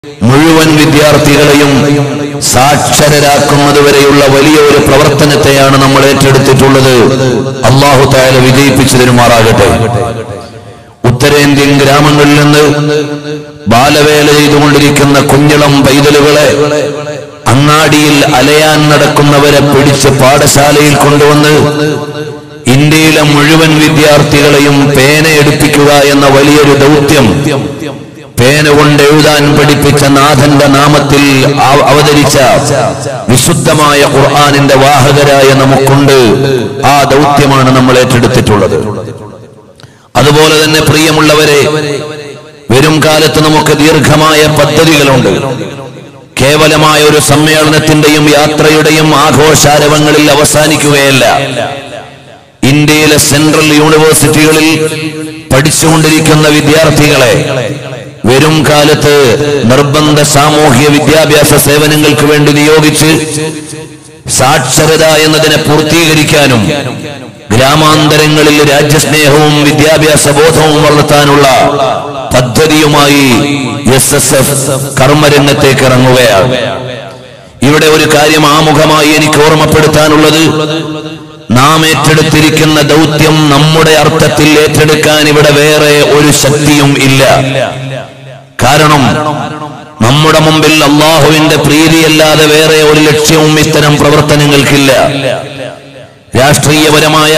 മുഴുവൻ വിദ്യാർത്ഥികളെയും സാക്ഷരരാക്കുന്നതുവരെയുള്ള വലിയ ഒരു പ്രവർത്തനത്തെയാണ് നമ്മൾ ഏറ്റെടുത്തിട്ടുള്ളത് അള്ളാഹു തായാല വിജയിപ്പിച്ചു തരുമാറാകട്ടെ ഉത്തരേന്ത്യൻ ഗ്രാമങ്ങളിൽ നിന്ന് ബാലവേല ചെയ്തുകൊണ്ടിരിക്കുന്ന കുഞ്ഞിളം പൈതലുകളെ അങ്ങാടിയിൽ അലയാൻ നടക്കുന്നവരെ പിടിച്ച് പാഠശാലയിൽ കൊണ്ടുവന്ന് ഇന്ത്യയിലെ മുഴുവൻ വിദ്യാർത്ഥികളെയും പേന എടുപ്പിക്കുക എന്ന വലിയൊരു ദൗത്യം പേന കൊണ്ട് എഴുതാൻ പഠിപ്പിച്ച നാഥന്റെ നാമത്തിൽ അവ- അവതരിച്ച വിശുദ്ധമായ ഖുർആാനിന്റെ വാഹകരായ നമുക്കുണ്ട് ആ ദൗത്യമാണ് നമ്മൾ ഏറ്റെടുത്തിട്ടുള്ളത് അതുപോലെ തന്നെ പ്രിയമുള്ളവരെ വരും കാലത്ത് നമുക്ക് ദീർഘമായ പദ്ധതികളുണ്ട് കേവലമായ ഒരു സമ്മേളനത്തിന്റെയും യാത്രയുടെയും ആഘോഷാരവങ്ങളിൽ അവസാനിക്കുകയല്ല ഇന്ത്യയിലെ സെൻട്രൽ യൂണിവേഴ്സിറ്റികളിൽ പഠിച്ചുകൊണ്ടിരിക്കുന്ന വിദ്യാർത്ഥികളെ വരും കാലത്ത് നിർബന്ധ സാമൂഹ്യ വിദ്യാഭ്യാസ സേവനങ്ങൾക്ക് വേണ്ടി നിയോഗിച്ച് സാക്ഷരത എന്നതിനെ പൂർത്തീകരിക്കാനും ഗ്രാമാന്തരങ്ങളിൽ രാജ്യസ്നേഹവും വിദ്യാഭ്യാസ ബോധവും വളർത്താനുള്ള പദ്ധതിയുമായി എസ് എസ് എഫ് കർമ്മരംഗത്തേക്ക് ഇറങ്ങുകയാണ് ഇവിടെ ഒരു കാര്യം ആമുഖമായി എനിക്ക് ഓർമ്മപ്പെടുത്താനുള്ളത് നാം ഏറ്റെടുത്തിരിക്കുന്ന ദൗത്യം നമ്മുടെ അർത്ഥത്തിൽ ഏറ്റെടുക്കാൻ ഇവിടെ വേറെ ഒരു ശക്തിയും ഇല്ല കാരണം നമ്മുടെ മുമ്പിൽ അള്ളാഹുവിന്റെ പ്രീതിയല്ലാതെ വേറെ ഒരു ലക്ഷ്യവും ഇത്തരം പ്രവർത്തനങ്ങൾക്കില്ല രാഷ്ട്രീയപരമായ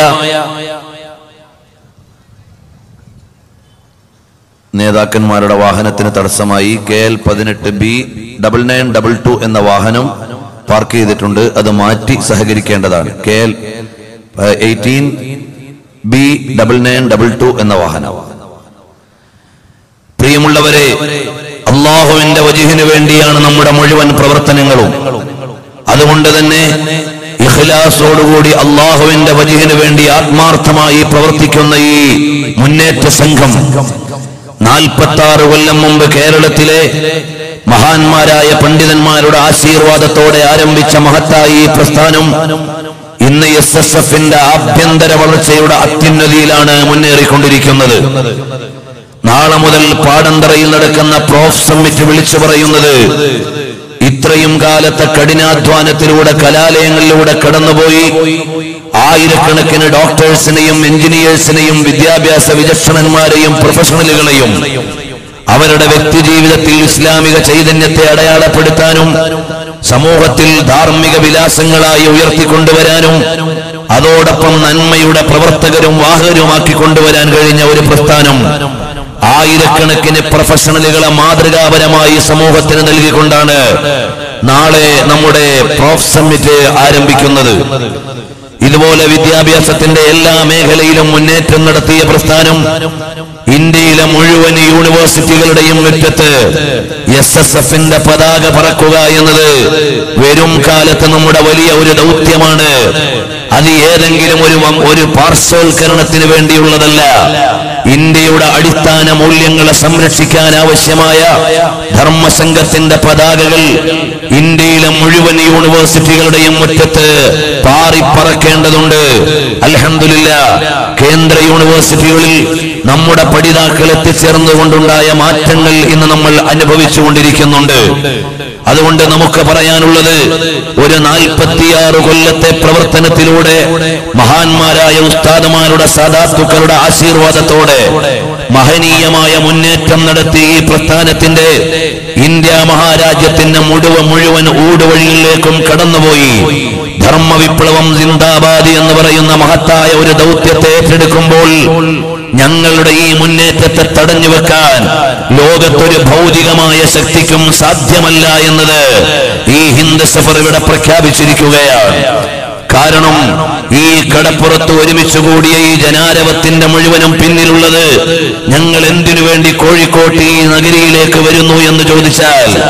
നേതാക്കന്മാരുടെ വാഹനത്തിന് തടസ്സമായി കെ എൽ പതിനെട്ട് B double nine double two എന്ന വാഹനം പാർക്ക് ചെയ്തിട്ടുണ്ട് അത് മാറ്റി സഹകരിക്കേണ്ടതാണ് K L eighteen B double nine double two എന്ന വാഹനം പ്രിയമുള്ളവരെ അള്ളാഹുവിന്റെ വജുഹിന് വേണ്ടിയാണ് നമ്മുടെ മുഴുവൻ പ്രവർത്തനങ്ങളും അതുകൊണ്ട് തന്നെ ഇഖ്ലാസോടുകൂടി അള്ളാഹുവിന്റെ വജുഹിന് വേണ്ടി ആത്മാർത്ഥമായി പ്രവർത്തിക്കുന്ന ഈ മുന്നേറ്റ സംഘം നാൽപ്പത്തി ആറ് കൊല്ലം മുമ്പ് കേരളത്തിലെ മഹാന്മാരായ പണ്ഡിതന്മാരുടെ ആശീർവാദത്തോടെ ആരംഭിച്ച മഹത്തായ ഈ പ്രസ്ഥാനം ഇന്ന് എസ് എസ് എഫിന്റെ ആഭ്യന്തര വളർച്ചയുടെ അത്യുന്നതിയിലാണ് മുന്നേറിക്കൊണ്ടിരിക്കുന്നത് നാളെ മുതൽ പാടന്തറയിൽ നടക്കുന്ന പ്രോഫ് സമ്മിറ്റ് വിളിച്ചു പറയുന്നത് ഇത്രയും കാലത്തെ കഠിനാധ്വാനത്തിലൂടെ കലാലയങ്ങളിലൂടെ കടന്നുപോയി ആയിരക്കണക്കിന് ഡോക്ടേഴ്സിനെയും എഞ്ചിനീയേഴ്സിനെയും വിദ്യാഭ്യാസ വിചക്ഷണന്മാരെയും പ്രൊഫഷണലുകളെയും അവരുടെ വ്യക്തി ജീവിതത്തിൽ ഇസ്ലാമിക ചൈതന്യത്തെ അടയാളപ്പെടുത്താനും സമൂഹത്തിൽ ധാർമ്മിക വിലാസങ്ങളായി ഉയർത്തിക്കൊണ്ടുവരാനും അതോടൊപ്പം നന്മയുടെ പ്രവർത്തകരും വാഹകരുമാക്കി കൊണ്ടുവരാൻ കഴിഞ്ഞ ഒരു പ്രസ്ഥാനം ആയിരക്കണക്കിന് പ്രൊഫഷണലുകളെ മാതൃകാപരമായി സമൂഹത്തിന് നൽകിക്കൊണ്ടാണ് നാളെ നമ്മുടെ പ്രോഫ് സമ്മിറ്റ് ആരംഭിക്കുന്നത് ഇതുപോലെ വിദ്യാഭ്യാസത്തിന്റെ എല്ലാ മേഖലയിലും മുന്നേറ്റം നടത്തിയ പ്രസ്ഥാനം ഇന്ത്യയിലെ മുഴുവൻ യൂണിവേഴ്സിറ്റികളുടെയും മുറ്റത്ത് എസ് എസ് എഫിന്റെ പതാക പറക്കുക എന്നത് വരും കാലത്ത് നമ്മുടെ വലിയ ഒരു ദൗത്യമാണ് അത് ഏതെങ്കിലും ഒരു വം- ഒരു പാർശ്വവൽക്കരണത്തിന് വേണ്ടിയുള്ളതല്ല ഇന്ത്യയുടെ അടിസ്ഥാന മൂല്യങ്ങളെ സംരക്ഷിക്കാൻ ആവശ്യമായ ധർമ്മസംഘത്തിന്റെ പതാകകൾ ഇന്ത്യയിലെ മുഴുവൻ യൂണിവേഴ്സിറ്റികളുടെയും മുറ്റത്ത് പാറിപ്പറക്കേണ്ടതുണ്ട് അൽഹംദുലില്ല കേന്ദ്ര യൂണിവേഴ്സിറ്റികളിൽ നമ്മുടെ പഠിതാക്കൾ എത്തിച്ചേർന്നുകൊണ്ടുണ്ടായ മാറ്റങ്ങൾ ഇന്ന് നമ്മൾ അനുഭവിച്ചുകൊണ്ടിരിക്കുന്നുണ്ട് അതുകൊണ്ട് നമുക്ക് പറയാനുള്ളത് ഒരു നാൽപ്പത്തിയാറ് കൊല്ലത്തെ പ്രവർത്തനത്തിലൂടെ മഹാന്മാരായ ഉസ്താദമാരുടെ സാധാത്തുക്കളുടെ ആശീർവാദത്തോടെ മഹനീയമായ മുന്നേറ്റം നടത്തി ഈ പ്രസ്ഥാനത്തിന്റെ ഇന്ത്യ മഹാരാജ്യത്തിന്റെ മുഴുവൻ മുഴുവൻ ഊടുവഴികളിലേക്കും കടന്നുപോയി ധർമ്മ വിപ്ലവം സിന്ദാബാദ് എന്ന് പറയുന്ന മഹത്തായ ഒരു ദൗത്യത്തെ ഏറ്റെടുക്കുമ്പോൾ ഞങ്ങളുടെ ഈ മുന്നേറ്റത്തെ തടഞ്ഞു വെക്കാൻ ലോകത്തൊരു ഭൗതികമായ ശക്തിക്കും സാധ്യമല്ല എന്നത് ഈ ഹിന്ദ് സഫർ ഇവിടെ പ്രഖ്യാപിച്ചിരിക്കുകയാണ് കാരണം ഈ കടപ്പുറത്ത് ഒരുമിച്ച് കൂടിയ ഈ ജനാരവത്തിന്റെ മുഴുവനും പിന്നിലുള്ളത് ഞങ്ങൾ എന്തിനു വേണ്ടി കോഴിക്കോട്ട് ഈ നഗരിയിലേക്ക് വരുന്നു എന്ന് ചോദിച്ചാൽ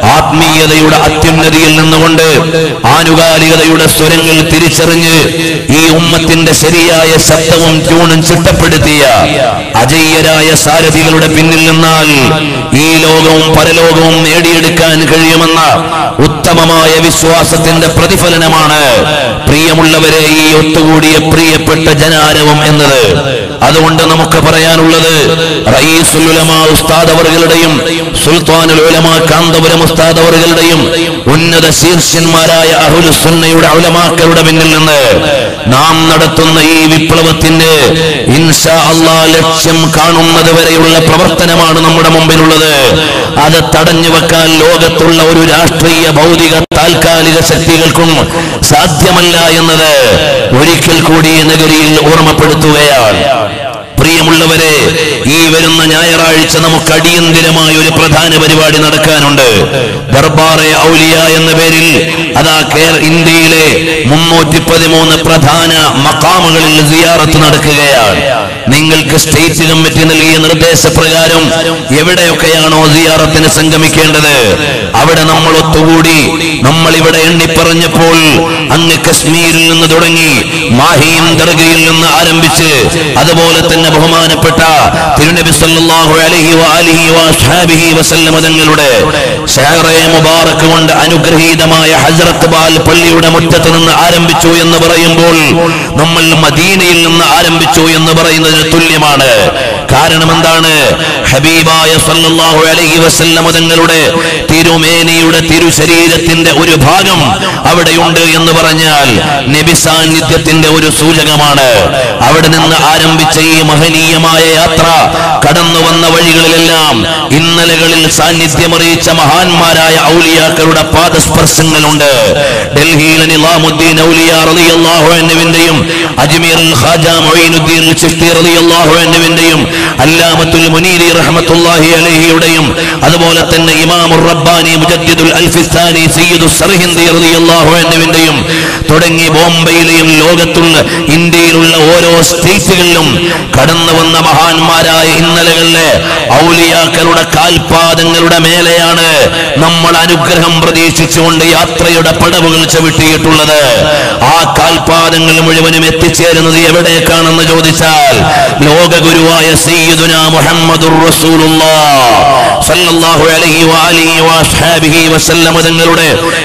ആത്മീയതയുടെ അത്യുന്നതിയിൽ നിന്നുകൊണ്ട് ആനുകാലികതയുടെ സ്വരങ്ങൾ തിരിച്ചറിഞ്ഞ് ഈ ഉമ്മത്തിന്റെ ശരിയായ ശബ്ദവും ട്യൂണും ചിട്ടപ്പെടുത്തിയ അജയ്യരായ സാരഥികളുടെ പിന്നിൽ നിന്നാൽ ഈ ലോകവും പരലോകവും നേടിയെടുക്കാൻ കഴിയുമെന്ന ഉത്തമമായ വിശ്വാസത്തിന്റെ പ്രതിഫലനമാണ് പ്രിയമുള്ളവരെ ഈ ഒത്തുകൂടിയ പ്രിയപ്പെട്ട ജനാരവം എന്നത് അതുകൊണ്ട് നമുക്ക് പറയാനുള്ളത് റയീസുൽ ഉലമാ ഉസ്താദ് അവറുകളുടെയും സുൽത്താനുൽ ഉലമാ കാന്തപുരം ഉസ്താദ് അവറുകളുടെയും ഉന്നത ശീർഷ്യന്മാരായ അഹുലുസുന്നയുടെ ഉലമാക്കളുടെ പിന്നിൽ നിന്ന് നാം നടത്തുന്ന ഈ വിപ്ലവത്തിന്റെ ഇൻഷാ അള്ളാ ലക്ഷ്യം കാണുന്നത് വരെയുള്ള പ്രവർത്തനമാണ് നമ്മുടെ മുമ്പിലുള്ളത് അത് തടഞ്ഞു വെക്കാൻ ലോകത്തുള്ള ഒരു രാഷ്ട്രീയ ഭൗതിക താൽക്കാലിക ശക്തികൾക്കും സാധ്യമല്ല എന്നത് ഒരിക്കൽ കൂടി ഈ നഗരിയിൽ ഓർമ്മപ്പെടുത്തുകയാണ് പ്രിയമുള്ളവരെ ഈ വരുന്ന ഞായറാഴ്ച നമുക്ക് അടിയന്തിരമായ ഒരു പ്രധാന പരിപാടി നടക്കാനുണ്ട് ദർബാറെ ഔലിയ എന്ന പേരിൽ അതാ കേര ഇന്ത്യയിലെ മുന്നൂറ്റി പതിമൂന്ന് പ്രധാന മക്കാമുകളിൽ സിയാറത്ത് നടക്കുകയാണ് നിങ്ങൾക്ക് സ്റ്റേറ്റ് കമ്മിറ്റി നൽകിയ നിർദ്ദേശപ്രകാരം എവിടെയൊക്കെയാണോ സിയാറത്തിന് സംഗമിക്കേണ്ടത് അവിടെ നമ്മൾ ഒത്തുകൂടി നമ്മൾ ഇവിടെ എണ്ണിപ്പറഞ്ഞപ്പോൾ അങ്ങ് കശ്മീരിൽ നിന്ന് തുടങ്ങി മാഹിയും ദർഗയിൽ നിന്ന് ആരംഭിച്ച് അതുപോലെ തന്നെ ബഹുമാനപ്പെട്ട തിരുനബി സല്ലല്ലാഹു അലൈഹി വആലിഹി വഅസ്ഹാബിഹി വസല്ലമ തങ്ങളുടെ ഷഹറെ മുബാറക്ക് കൊണ്ട് അനുഗ്രഹീതമായ ഹസ്രത്ത് ബാൽ പള്ളിയുടെ മുറ്റത്ത് നിന്ന് ആരംഭിച്ചു എന്ന് പറയുമ്പോൾ നമ്മൾ മദീനയിൽ നിന്ന് ആരംഭിച്ചു എന്ന് പറയുന്നതിന് തുല്യമാണ് കാരണം എന്താണ് ഹബീബായ സല്ലല്ലാഹു അലൈഹി വസല്ലമ തങ്ങളുടെ തിരുമേനിയുടെ തിരുശരീരത്തിന്റെ ഒരു ഭാഗം അവിടെയുണ്ട് എന്ന് പറഞ്ഞാൽ നബി സാന്നിധ്യത്തിന്റെ ഒരു സൂചകമാണ് അവിടെ നിന്ന് ആരംഭിച്ച ഈ മഹനീയമായ യാത്ര കടന്നു വന്ന വഴികളിലെല്ലാം ഇന്നലകളിൽ സാന്നിധ്യമറിയിച്ച മഹാന്മാരായ ഔലിയാക്കളുടെ പാദസ്പർശങ്ങളുണ്ട് ഡൽഹിയിലെ നിലാമുദ്ദീൻ ഔലിയ റളിയല്ലാഹു അൻഹുവിന്റെയും അജ്മീറിൽ ഖാജ മൊയ്നുദ്ദീൻ ചിഷ്തി റളിയല്ലാഹു അൻഹുവിന്റെയും അല്ലാമത്തുൽ മുനീരി റഹ്മത്തുള്ളാഹി അലൈഹിയുടെയും അതുപോലെ തന്നെ ഇമാമുർ റബ്ബാനി മുജദ്ദിദുൽ അൽഫിസ്ഥാനി സയ്യിദു സർഹിന്ദി റളിയല്ലാഹു അൻഹുവിന്റെയും തുടങ്ങി ബോംബെയിലെയും ലോകത്തുള്ള ഇന്ത്യയിലുള്ള ഓരോ സ്റ്റേറ്റുകളിലും കടന്നു വന്ന മഹാന്മാരായ ഇന്നലകളിലെ ഔലിയാക്കളുടെ കാൽപാദങ്ങളുടെ മേലെയാണ് നമ്മൾ അനുഗ്രഹം പ്രതീക്ഷിച്ചുകൊണ്ട് യാത്രയുടെ പടവുകൾ ചവിട്ടിയിട്ടുള്ളത് ആ കാൽപാദങ്ങൾ മുഴുവനും എത്തിച്ചേരുന്നത് എവിടേക്കാണെന്ന് ചോദിച്ചാൽ ലോകഗുരുവായ സയ്യിദുന മുഹമ്മദുർ റസൂലുള്ളാഹ് സല്ലല്ലാഹു അലൈഹി വആലിഹി വഅസ്ഹാബിഹി വസല്ലമ തങ്ങളുടെ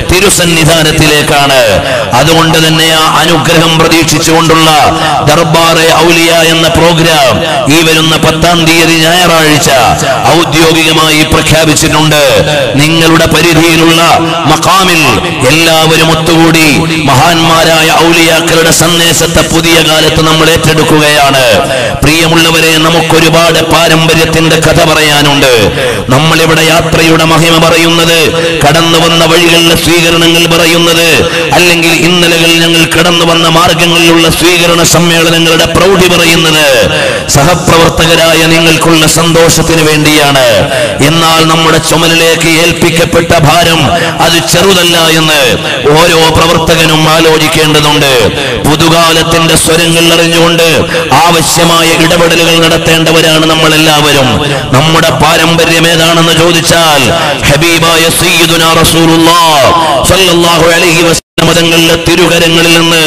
തിരുസന്നിധാനത്തിലേക്കാണ് അതുകൊണ്ട് തന്നെ ആ അനുഗ്രഹം പ്രതീക്ഷിച്ചുകൊണ്ടുള്ള ദർബാറെ ഔലിയ എന്ന പ്രോഗ്രാം ഈ വരുന്ന പത്താം തീയതി ഞായറാഴ്ച ഔദ്യോഗികമായി പ്രഖ്യാപിച്ചിട്ടുണ്ട് നിങ്ങളുടെ പരിധിയിലുള്ള മക്കാമിൽ എല്ലാവരും ഒത്തുകൂടി മഹാന്മാരായ ഔലിയാക്കളുടെ സന്ദേശത്തെ പുതിയ കാലത്ത് നമ്മൾ ഏറ്റെടുക്കുകയാണ് പ്രിയമുള്ളവരെ നമുക്കൊരുപാട് പാരമ്പര്യത്തിന്റെ കഥ പറയാനുണ്ട് നമ്മളിവിടെ യാത്രയുടെ മഹിമ പറയുന്നത് കടന്നു വന്ന വഴികളിലെ സ്വീകരണങ്ങൾ പറയുന്നത് അല്ലെങ്കിൽ ഇന്നലകൾ ഞങ്ങൾ കടന്നു വന്ന മാർഗങ്ങളിലുള്ള സ്വീകരണ സമ്മേളനങ്ങളുടെ പ്രൗഢി പറയുന്നത് സഹപ്രവർത്തകരായ നിങ്ങൾക്കുള്ള സന്തോഷത്തിന് വേണ്ടിയാണ് എന്നാൽ നമ്മുടെ ചുമലിലേക്ക് ഏൽപ്പിക്കപ്പെട്ട ഭാരം അത് ചെറുതല്ല എന്ന് ഓരോ പ്രവർത്തകനും ആലോചിക്കേണ്ടതുണ്ട് പുതുകാലത്തിന്റെ സ്വരങ്ങൾ അറിഞ്ഞുകൊണ്ട് ആവശ്യമായ ഇടപെടലുകൾ നടത്തേണ്ടവരാണ് നമ്മൾ എല്ലാവരും നമ്മുടെ പാരമ്പര്യം ഏതാണെന്ന് ചോദിച്ചാൽ ഹബീബായ സയ്യിദുന റസൂലുള്ളാഹ് സ്വല്ലല്ലാഹു അലൈഹി വസല്ലം തങ്ങളുടെ തിരുകരങ്ങളിൽ നിന്ന്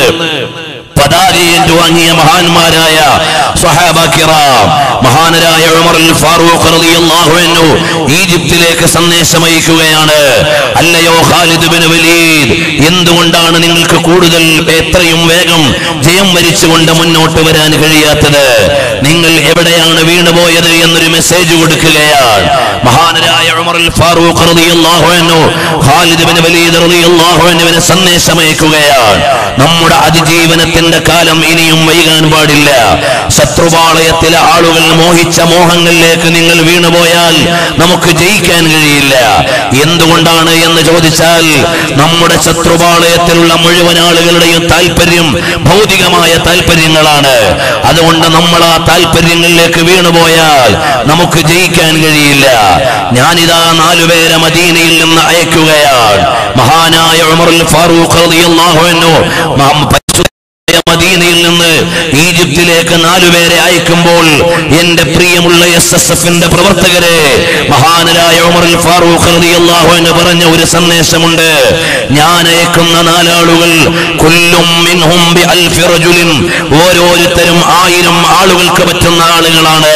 പതാകയേറ്റു വാങ്ങിയ മഹാന്മാരായ സ്വഹാബ കിറാം മഹാനരായ ഉമർ അൽ ഫാറൂഖ് റളിയല്ലാഹു അൻഹു ഈജിപ്തിലേക്ക് സന്ദേശം അയക്കുകയാണ് അല്ലയോ ഖാലിദ് ബിൻ വലീദ് എന്തുകൊണ്ടാണ് നിങ്ങൾക്ക് കൂടുതൽ എത്രയും വേഗം ജയം വരിച്ചുകൊണ്ട് മുന്നോട്ട് വരാൻ കഴിയാത്തത് നിങ്ങൾ എവിടെയാണ് വീണുപോയത് എന്നൊരു മെസ്സേജ് കൊടുക്കുകയാണ് മഹാനരായ ഉമർ അൽ ഫാറൂഖ് റളിയല്ലാഹു അൻഹു ഖാലിദ് ബിൻ വലീദ് റളിയല്ലാഹു അൻഹുവിന് സന്ദേശം അയക്കുകയാണ് നമ്മുടെ അതിജീവനത്തിന്റെ കാലം ഇനിയും വൈകാൻ പാടില്ല ശത്രുപാളയത്തിലെ ആളുകൾ മോഹിച്ച മോഹങ്ങളിലേക്ക് നിങ്ങൾ വീണുപോയാൽ നമുക്ക് ജയിക്കാൻ കഴിയില്ല എന്തുകൊണ്ടാണ് എന്ന് ചോദിച്ചാൽ നമ്മുടെ ശത്രുപാളയത്തിലുള്ള മുഴുവൻ ആളുകളുടെയും താല്പര്യം ഭൗതികമായ താല്പര്യങ്ങളാണ് അതുകൊണ്ട് നമ്മൾ ആ താല്പര്യങ്ങളിലേക്ക് വീണുപോയാൽ നമുക്ക് ജയിക്കാൻ കഴിയില്ല ഞാനിതാ നാലുപേരെ മദീനയിൽ നിന്ന് അയക്കുകയാണ് മഹാനായ ഉമറുൽ ഫാറൂഖ് റളിയല്ലാഹു അൻഹു മ- പരിശുദ്ധ മദീനയിൽ നിന്ന് ഈജിപ്തിലേക്ക് നാലുപേരെ അയക്കുമ്പോൾ എന്റെ പ്രിയമുള്ള എസ് എസ് എഫിന്റെ പ്രവർത്തകരെ മഹാനരായ ഉമറുൽ ഫാറൂഖ് റളിയല്ലാഹു അൻഹു പറഞ്ഞ ഒരു സന്ദേശമുണ്ട് ഞാൻ അയക്കുന്ന നാലാളുകൾ കുല്ലും മിൻഹും ബി അൽഫി റജുലിൻ ഓരോരുത്തരും ആയിരം ആളുകൾക്ക് പറ്റുന്ന ആളുകളാണ്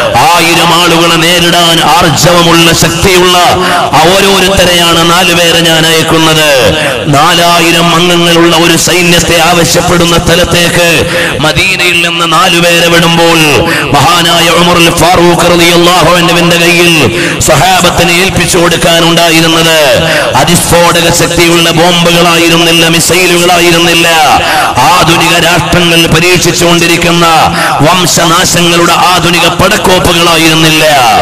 ആയിരം ആളുകളെ നേരിടാൻ ആർജവമുള്ള ശക്തിയുള്ള ഓരോരുത്തരെയാണ് നാലുപേരെ ഞാൻ അയക്കുന്നത് നാലായിരം അംഗങ്ങളുള്ള ഒരു സൈന്യത്തെ ആവശ്യപ്പെടുന്ന സ്ഥലത്തേക്ക് മദീനയിൽ നിന്ന് നാലുപേരെ വിടുമ്പോൾ മഹാനായ ഉമറുൽ ഫാറൂഖ് റളിയല്ലാഹു അൻഹുവിന്റെ കയ്യിൽ സ്വഹാബത്തിനെ ഏൽപ്പിച്ചു കൊടുക്കാനുണ്ടായിരുന്നത് അതിസ്ഫോടക ശക്തിയുള്ള ബോംബുകളായിരുന്നില്ല മിസൈലുകളായിരുന്നില്ല ആധുനിക രാഷ്ട്രങ്ങൾ പരീക്ഷിച്ചുകൊണ്ടിരിക്കുന്ന വംശനാശങ്ങളുടെ ആധുനിക പടക്കോപ്പുകളായിരുന്നില്ല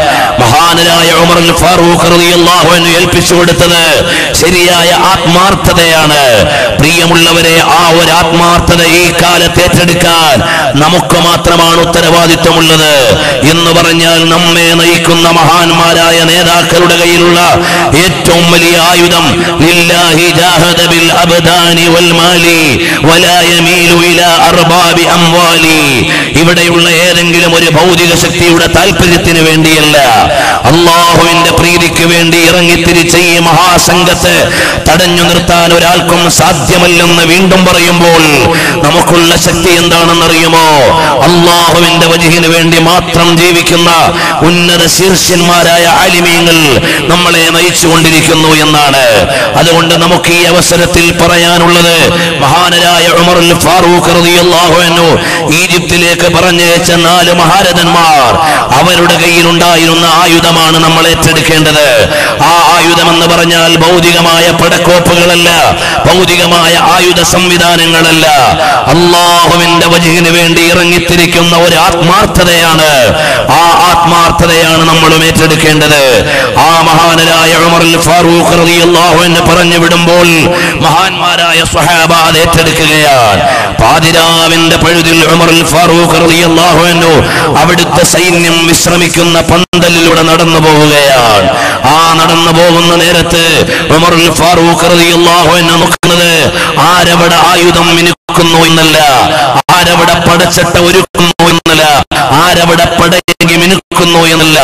മഹാനരായ ഉമറുൽ ഫാറൂഖ് റളിയല്ലാഹു അൻഹു ഏൽപ്പിച്ചു കൊടുത്തത് ശരിയായ ആത്മാർത്ഥതയാണ് പ്രിയമുള്ളവരെ ആ ഒരു ആത്മാർത്ഥത ഈ കാലത്ത് ഏറ്റെടുക്കാൻ നമുക്ക് മാത്രമാണ് ഉത്തരവാദിത്വമുള്ളത് എന്ന് പറഞ്ഞാൽ നമ്മെ നയിക്കുന്ന മഹാന്മാരായ നേതാക്കളുടെ കയ്യിലുള്ള ഏറ്റവും വലിയ ആയുധം ലില്ലാഹി ജാഹദ ബിൽ അബ്ദാനി വൽ മാലി വലാ യമീലു ഇലാ അർബാബി അംവാലി ഇവിടെയുള്ള ഏതെങ്കിലും ഒരു ഭൗതിക ശക്തിയുടെ താല്പര്യത്തിന് വേണ്ടിയല്ല അള്ളാഹുവിന്റെ പ്രീതിക്ക് വേണ്ടി ഇറങ്ങിത്തിരിച്ച ഈ മഹാസംഘത്തെ തടഞ്ഞു നിർത്താൻ ഒരാൾക്കും സാധ്യമല്ലെന്ന് വീണ്ടും പറയുമ്പോൾ നമുക്കുള്ള ശക്തി എന്താണെന്നറിയുമോ അള്ളാഹുവിന്റെ വജഹിന് വേണ്ടി മാത്രം ജീവിക്കുന്ന ഉന്നത ശീർഷ്യന്മാരായ ആലിമീങ്ങൾ നമ്മളെ നയിച്ചുകൊണ്ടിരിക്കുന്നു എന്നാണ് അതുകൊണ്ട് നമുക്ക് ഈ അവസരത്തിൽ പറയാനുള്ളത് മഹാനരായ ഉമറുൽ ഫാറൂഖ് റളിയല്ലാഹു അൻഹു ഈജിപ്തിലേക്ക് പറഞ്ഞയച്ച നാല് മഹാരഥന്മാർ അവരുടെ കയ്യിലുണ്ടായിരുന്ന ആയുധമാണ് നമ്മൾ ഏറ്റെടുക്കേണ്ടത് ആ ആയുധം എന്ന് പറഞ്ഞാൽ ഭൗതികമായ പടക്കോപ്പുകളല്ല ഭൗതികമായ ആയുധ സംവിധാനങ്ങളല്ല അള്ളാഹുവിന്റെ വജഹിന് വേണ്ടി ഇറങ്ങിത്തിരിക്കുന്ന ഒരു ആത്മാർത്ഥതയാണ് ആ ആത്മാർത്ഥതയാണ് നമ്മളും ഏറ്റെടുക്കേണ്ടത് ആ മഹാനരായ ഉമറുൽ ഫാറൂഖ് റളിയല്ലാഹു അൻഹു പറഞ്ഞു വിടുമ്പോൾ മഹാന്മാരായ സ്വഹാബ അത് ഏറ്റെടുക്കുകയാണ് പാതിരാവിന്റെ പഴുതിൽ ഉമറുൽ ഫാറൂഖ് റളിയല്ലാഹു അൻഹു അവിടുത്തെ സൈന്യം വിശ്രമിക്കുന്ന പന്തലിലൂടെ നടന്നു പോവുകയാണ് ആ നടന്നു പോകുന്ന നേരത്ത് ഉമറുൽ ഫാറൂഖ് റളിയല്ലാഹു അൻഹു നോക്കുന്നത് ആരവിടെ ആയുധം മിനുക്കുന്നു എന്നല്ല ആരവിടെ പടച്ചട്ട ഒരുക്കുന്നു എന്നല്ല ആരവിടെ പടയെങ്കി മിനുക്കുന്നു എന്നല്ല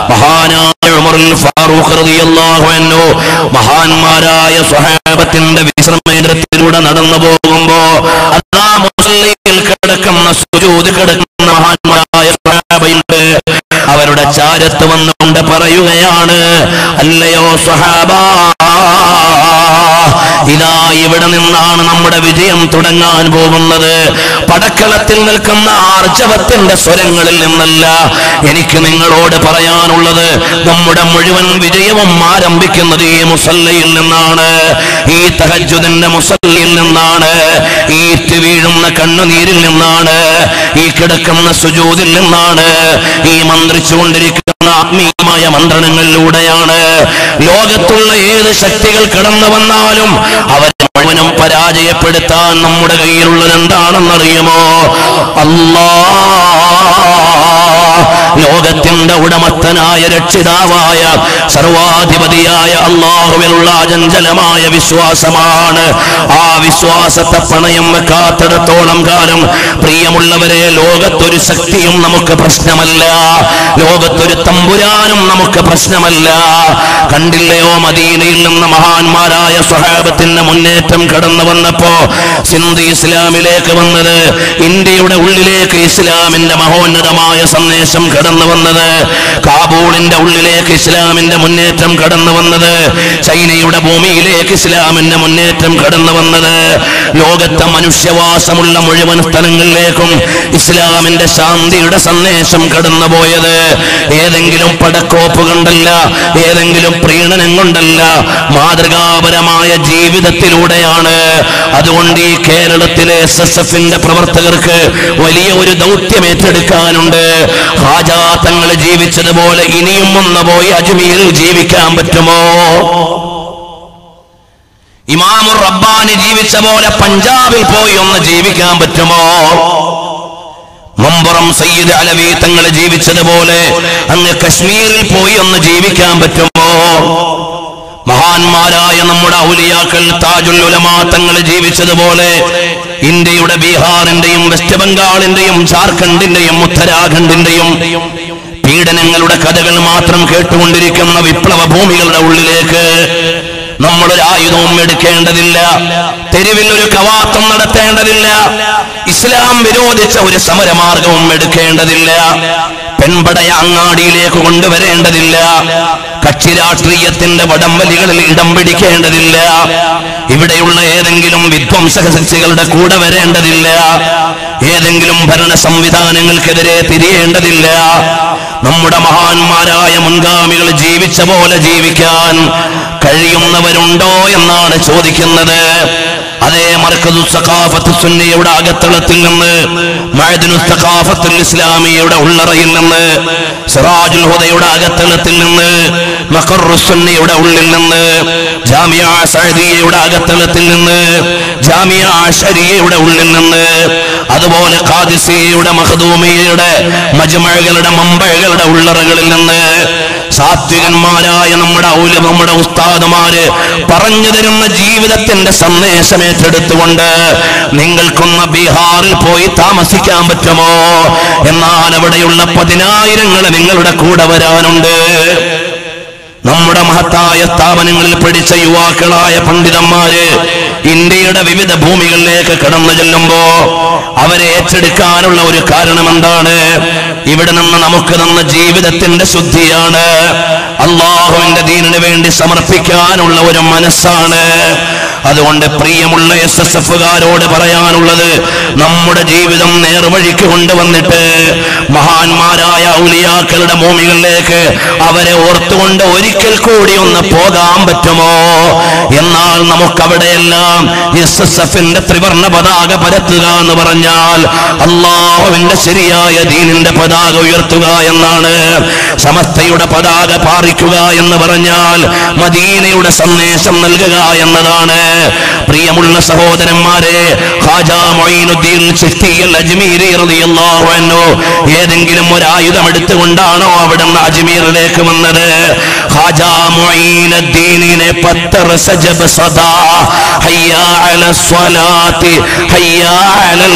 മഹാനായ ഉമറുൽ ഫാറൂഖ് റളിയല്ലാഹു അൻഹു മഹാന്മാരായ സ്വഹാബത്തിന്റെ വിശ്രമേന്ദ്രത്തിലൂടെ നടന്നു പോകുമ്പോ അതാ മുസല്ലയിൽ കിടക്കുന്ന സുജൂദ് കിടക്കുന്ന മഹാന്മാരായ സ്വഹാബയുണ്ട് അവരുടെ ചാരത്ത് വന്നുകൊണ്ട് പറയുകയാണ് അല്ലയോ സ്വഹാബ ഇതാ ഇവിടെ നിന്നാണ് നമ്മുടെ വിജയം തുടങ്ങാൻ പോകുന്നത് പടക്കളത്തിൽ നിൽക്കുന്ന ആർജവത്തിന്റെ സ്വരങ്ങളിൽ നിന്നല്ല എനിക്ക് നിങ്ങളോട് പറയാനുള്ളത് നമ്മുടെ മുഴുവൻ വിജയവും ആരംഭിക്കുന്നത് ഈ മുസല്ലയിൽ നിന്നാണ് ഈ തഹജുദിന്റെ മുസല്ലയിൽ നിന്നാണ് ഈ ഇറ്റ് വീഴുന്ന കണ്ണുനീരിൽ നിന്നാണ് ഈ കിടക്കുന്ന സുജൂതിൽ നിന്നാണ് ഈ മന്ത്രിച്ചുകൊണ്ടിരിക്കുന്ന ആത്മീയമായ മന്ത്രണങ്ങളിലൂടെയാണ് ലോകത്തുള്ള ഏത് ശക്തികൾ കടന്നു വന്നാലും അവരെ മുഴുവനും പരാജയപ്പെടുത്താൻ നമ്മുടെ കയ്യിലുള്ളത് എന്താണെന്നറിയുമോ അല്ലാ ലോകത്തിന്റെ ഉടമസ്ഥനായ രക്ഷിതാവായ സർവാധിപതിയായ അള്ളാഹുവിനുള്ള അചഞ്ചലമായ വിശ്വാസമാണ് ആ വിശ്വാസത്തെ പണയം വെക്കാത്തിടത്തോളം കാലം പ്രിയമുള്ളവരെ ലോകത്തൊരു ശക്തിയും നമുക്ക് പ്രശ്നമല്ല ലോകത്തൊരു തമ്പുരാനും നമുക്ക് പ്രശ്നമല്ല കണ്ടില്ലയോ മദീനയിൽ നിന്ന് മഹാന്മാരായ സ്വഹാബത്തിന്റെ മുന്നേറ്റം കടന്നു വന്നപ്പോ സിന്ധു ഇസ്ലാമിലേക്ക് വന്നത് ഇന്ത്യയുടെ ഉള്ളിലേക്ക് ഇസ്ലാമിന്റെ മഹോന്നതമായ സന്ദേശം കടന്നു വന്നത് കാബൂളിന്റെ ഉള്ളിലേക്ക് ഇസ്ലാമിന്റെ മുന്നേറ്റം കടന്നു വന്നത് ചൈനയുടെ ഭൂമിയിലേക്ക് ഇസ്ലാമിന്റെ മുന്നേറ്റം കടന്നു വന്നത് ലോകത്തെ മനുഷ്യവാസമുള്ള മുഴുവൻ സ്ഥലങ്ങളിലേക്കും ഇസ്ലാമിന്റെ ശാന്തിയുടെ സന്ദേശം കടന്നുപോയത് ഏതെങ്കിലും പടക്കോപ്പ് കൊണ്ടല്ല ഏതെങ്കിലും പ്രീണനം കൊണ്ടല്ല മാതൃകാപരമായ ജീവിതത്തിലൂടെയാണ് അതുകൊണ്ട് ഈ കേരളത്തിലെ എസ് എസ് എഫിന്റെ പ്രവർത്തകർക്ക് വലിയ ഒരു ദൗത്യം ഏറ്റെടുക്കാനുണ്ട് ഹാജാ തങ്ങൾ ജീവിച്ചതുപോലെ ഇനിയും ഒന്ന് പോയി അജ്മീറിൽ ജീവിക്കാൻ പറ്റുമോ ഇമാമുർ റബ്ബാനി ജീവിച്ച പോലെ പഞ്ചാബിൽ പോയി ഒന്ന് ജീവിക്കാൻ പറ്റുമോ മമ്പുറം സയ്യിദ് അലവി തങ്ങൾ ജീവിച്ചതുപോലെ അങ്ങ് കശ്മീരിൽ പോയി ഒന്ന് ജീവിക്കാൻ പറ്റുമോ മഹാന്മാരായ നമ്മുടെ ഔലിയാക്കൾ താജുൽ ഉലമാ തങ്ങൾ ജീവിച്ചതുപോലെ ഇന്ത്യയുടെ ബീഹാറിന്റെയും വെസ്റ്റ് ബംഗാളിന്റെയും ജാർഖണ്ഡിന്റെയും ഉത്തരാഖണ്ഡിന്റെയും പീഡനങ്ങളുടെ കഥകൾ മാത്രം കേട്ടുകൊണ്ടിരിക്കുന്ന വിപ്ലവ ഭൂമികളുടെ ഉള്ളിലേക്ക് നമ്മളൊരു ആയുധവും എടുക്കേണ്ടതില്ല തെരുവിൽ ഒരു കവാത്തം നടത്തേണ്ടതില്ല ഇസ്ലാം വിരോധിച്ച ഒരു സമരമാർഗവും എടുക്കേണ്ടതില്ല പെൺപടയ അങ്ങാടിയിലേക്ക് കൊണ്ടുവരേണ്ടതില്ല കക്ഷി രാഷ്ട്രീയത്തിന്റെ വടംവലികളിൽ ഇടം പിടിക്കേണ്ടതില്ല ഇവിടെയുള്ള ഏതെങ്കിലും വിധ്വംസക ശക്തികളുടെ കൂടെ വരേണ്ടതില്ല ഏതെങ്കിലും ഭരണ സംവിധാനങ്ങൾക്കെതിരെ തിരിയേണ്ടതില്ല നമ്മുടെ മഹാന്മാരായ മുൻഗാമികൾ ജീവിച്ച പോലെ ജീവിക്കാൻ കഴിയുന്നവരുണ്ടോ എന്നാണ് ചോദിക്കുന്നത് അതേ മർക്കസു സഖാഫത്ത് സുന്നിയുടെ അകത്തളത്തിൽ നിന്ന് മഴദിനു സഖാഫത്തുൽ ഇസ്ലാമിയുടെ ഉള്ളറയിൽ നിന്ന് സിറാജുൽ ഹുദയുടെ അകത്തളത്തിൽ നിന്ന് മഖറു സുന്നിയുടെ ഉള്ളിൽ നിന്ന് ജാമിയ സഅദിയയുടെ അകത്തളത്തിൽ നിന്ന് ജാമിയ ശരിയയുടെ ഉള്ളിൽ നിന്ന് അതുപോലെ ഖാദിസിയയുടെ മഖദൂമിയയുടെ മജ്മഅകളുടെ മമ്പഴകളുടെ ഉള്ളറകളിൽ നിന്ന് സാത്വികന്മാരായ നമ്മുടെ ഔല നമ്മുടെ ഉസ്താദുമാര് പറഞ്ഞു തരുന്ന ജീവിതത്തിന്റെ സന്ദേശം ഏറ്റെടുത്തുകൊണ്ട് നിങ്ങൾക്കൊന്ന് ബീഹാറിൽ പോയി താമസിക്കാൻ പറ്റുമോ എന്നാൽ അവിടെയുള്ള പതിനായിരങ്ങൾ നിങ്ങളുടെ കൂടെ വരാനുണ്ട് നമ്മുടെ മഹത്തായ സ്ഥാപനങ്ങളിൽ പഠിച്ച യുവാക്കളായ പണ്ഡിതന്മാര് ഇന്ത്യയുടെ വിവിധ ഭൂമികളിലേക്ക് കടന്നു ചെല്ലുമ്പോ അവരെ ഏറ്റെടുക്കാനുള്ള ഒരു കാരണം എന്താണ് ഇവിടെ നിന്ന് നമുക്ക് തന്ന ജീവിതത്തിന്റെ ശുദ്ധിയാണ് അള്ളാഹുവിന്റെ ദീനിന് വേണ്ടി സമർപ്പിക്കാനുള്ള ഒരു മനസ്സാണ് അതുകൊണ്ട് പ്രിയമുള്ള എസ് എസ് എഫുകാരോട് പറയാനുള്ളത് നമ്മുടെ ജീവിതം നേർവഴിക്ക് കൊണ്ടുവന്നിട്ട് മഹാന്മാരായ ഔലിയാക്കളുടെ ഭൂമികളിലേക്ക് അവരെ ഓർത്തുകൊണ്ട് ഒരിക്കൽ കൂടി ഒന്ന് പോകാൻ പറ്റുമോ എന്നാൽ നമുക്കവിടെയെല്ലാം എസ് എസ് എഫിന്റെ ത്രിവർണ പതാക പരത്തുക എന്ന് പറഞ്ഞാൽ അള്ളാഹുവിന്റെ ശരിയായ ദീനിന്റെ പതാക ഉയർത്തുക എന്നാണ് സമസ്തയുടെ പതാക പാറിക്കുക എന്ന് പറഞ്ഞാൽ മദീനയുടെ സന്ദേശം നൽകുക എന്നതാണ് പ്രിയമുള്ള സഹോദരന്മാരെ ഖാജാ മൊയ്നുദ്ദീൻ ചിസ്തിയൽ അജ്മീരി റളിയല്ലാഹു അൻഹു ഏതെങ്കിലും ഒരു ആയുധം എടുത്തുകൊണ്ടാണോ അവിടുന്ന് അജ്മീറിലേക്ക് വന്നത് ഖാജാ മൊയ്നുദ്ദീനിനെ പത്തർ സജബ് സദാ ഹയ്യാ അല സ്വലാത്തി ഹയ്യാ അലൽ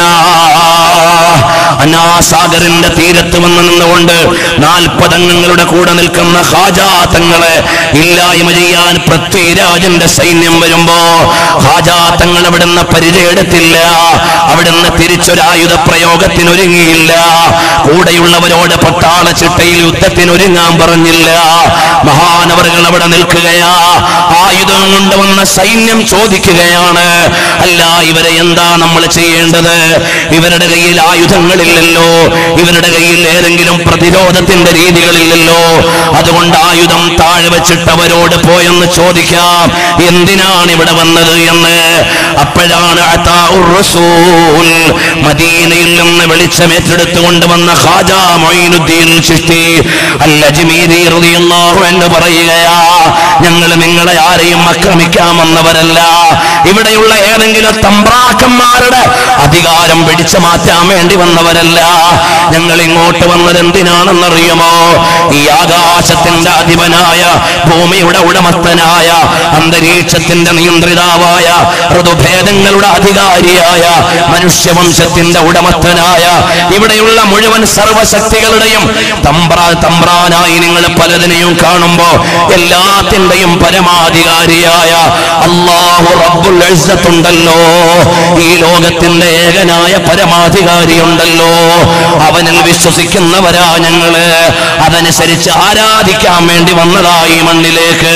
ഫലാഹ് അനാസാഗറിന്റെ തീരത്ത് വന്ന് നിന്നുകൊണ്ട് നാൽപ്പതംഗങ്ങളുടെ കൂടെ നിൽക്കുന്ന ഹാജാത്തങ്ങളെ ഇല്ലായ്മ ചെയ്യാൻ പൃഥ്വിരാജന്റെ സൈന്യം വരുമ്പോ ഹാജാത്തങ്ങൾ അവിടുന്ന് പരിചയെടുത്തില്ല അവിടുന്ന് തിരിച്ചൊരായുധ പ്രയോഗത്തിനൊരുങ്ങിയില്ല കൂടെയുള്ളവരോട് പട്ടാള ചിട്ടയിൽ യുദ്ധത്തിനൊരുങ്ങാൻ പറഞ്ഞില്ല മഹാനവറുകൾ അവിടെ നിൽക്കുകയാ ആയുധം കൊണ്ടുവന്ന സൈന്യം ചോദിക്കുകയാണ് അല്ല ഇവരെ എന്താ നമ്മൾ ചെയ്യേണ്ടത് ഇവരുടെ കയ്യിൽ ആയുധങ്ങളില്ലല്ലോ ഇവരുടെ കയ്യിൽ ഏതെങ്കിലും പ്രതിരോധത്തിന്റെ രീതികളില്ലല്ലോ അതുകൊണ്ട് ആയുധം താഴെ വെച്ചിട്ടവരോട് പോയെന്ന് ചോദിക്കാം എന്തിനാണ് ഇവിടെ വന്നത് എന്ന് അപ്പോഴാണ് അതാഉർ റസൂൽ മദീനയിൽ നിന്ന് വെളിച്ചമേറ്റെടുത്തുകൊണ്ട് വന്ന ഖാജാ മൊയ്നുദ്ദീൻ ചിഷ്തി അൽ അജ്മീരി റളിയല്ലാഹു അൻഹു പറയുകയാ ഞങ്ങൾ നിങ്ങളെ ആരെയും ആക്രമിക്കാൻ വന്നവരല്ല ഇവിടെയുള്ള ഏതെങ്കിലും തമ്പ്രാക്കന്മാരുടെ അധികാരം പിടിച്ചു മാറ്റാൻ വേണ്ടി വന്നവരല്ല ഞങ്ങൾ ഇങ്ങോട്ട് വന്നത് എന്തിനാണെന്നറിയുമോ ഈ ആകാശത്തിന്റെ അധിപനായ ഭൂമിയുടെ ഉടമസ്ഥനായ അന്തരീക്ഷത്തിന്റെ നിയന്ത്രിതാവായ ഋതുഭേദങ്ങളുടെ അധികാരിയായ മനുഷ്യവംശത്തിന്റെ ഉടമസ്ഥനായ ഇവിടെയുള്ള മുഴുവൻ സർവശക്തികളുടെയും തമ്പ്രാ തമ്പ്രാനായി നിങ്ങൾ പലതിനെയും കാണുമ്പോ എല്ലാത്തിന്റെയും പരമാധികാരിയായ അള്ളാഹു റബ്ബുൽ ഇസ്സത്തുണ്ടല്ലോ ഈ ലോകത്തിന്റെ ഏകനായ പരമാധികാരിയുണ്ടല്ലോ അവനിൽ വിശ്വസിക്കുന്നവരാ ഞങ്ങള് അതനുസരിച്ച് ആരാധിക്കാൻ വേണ്ടി വന്നതായി ഈ മണ്ണിലേക്ക്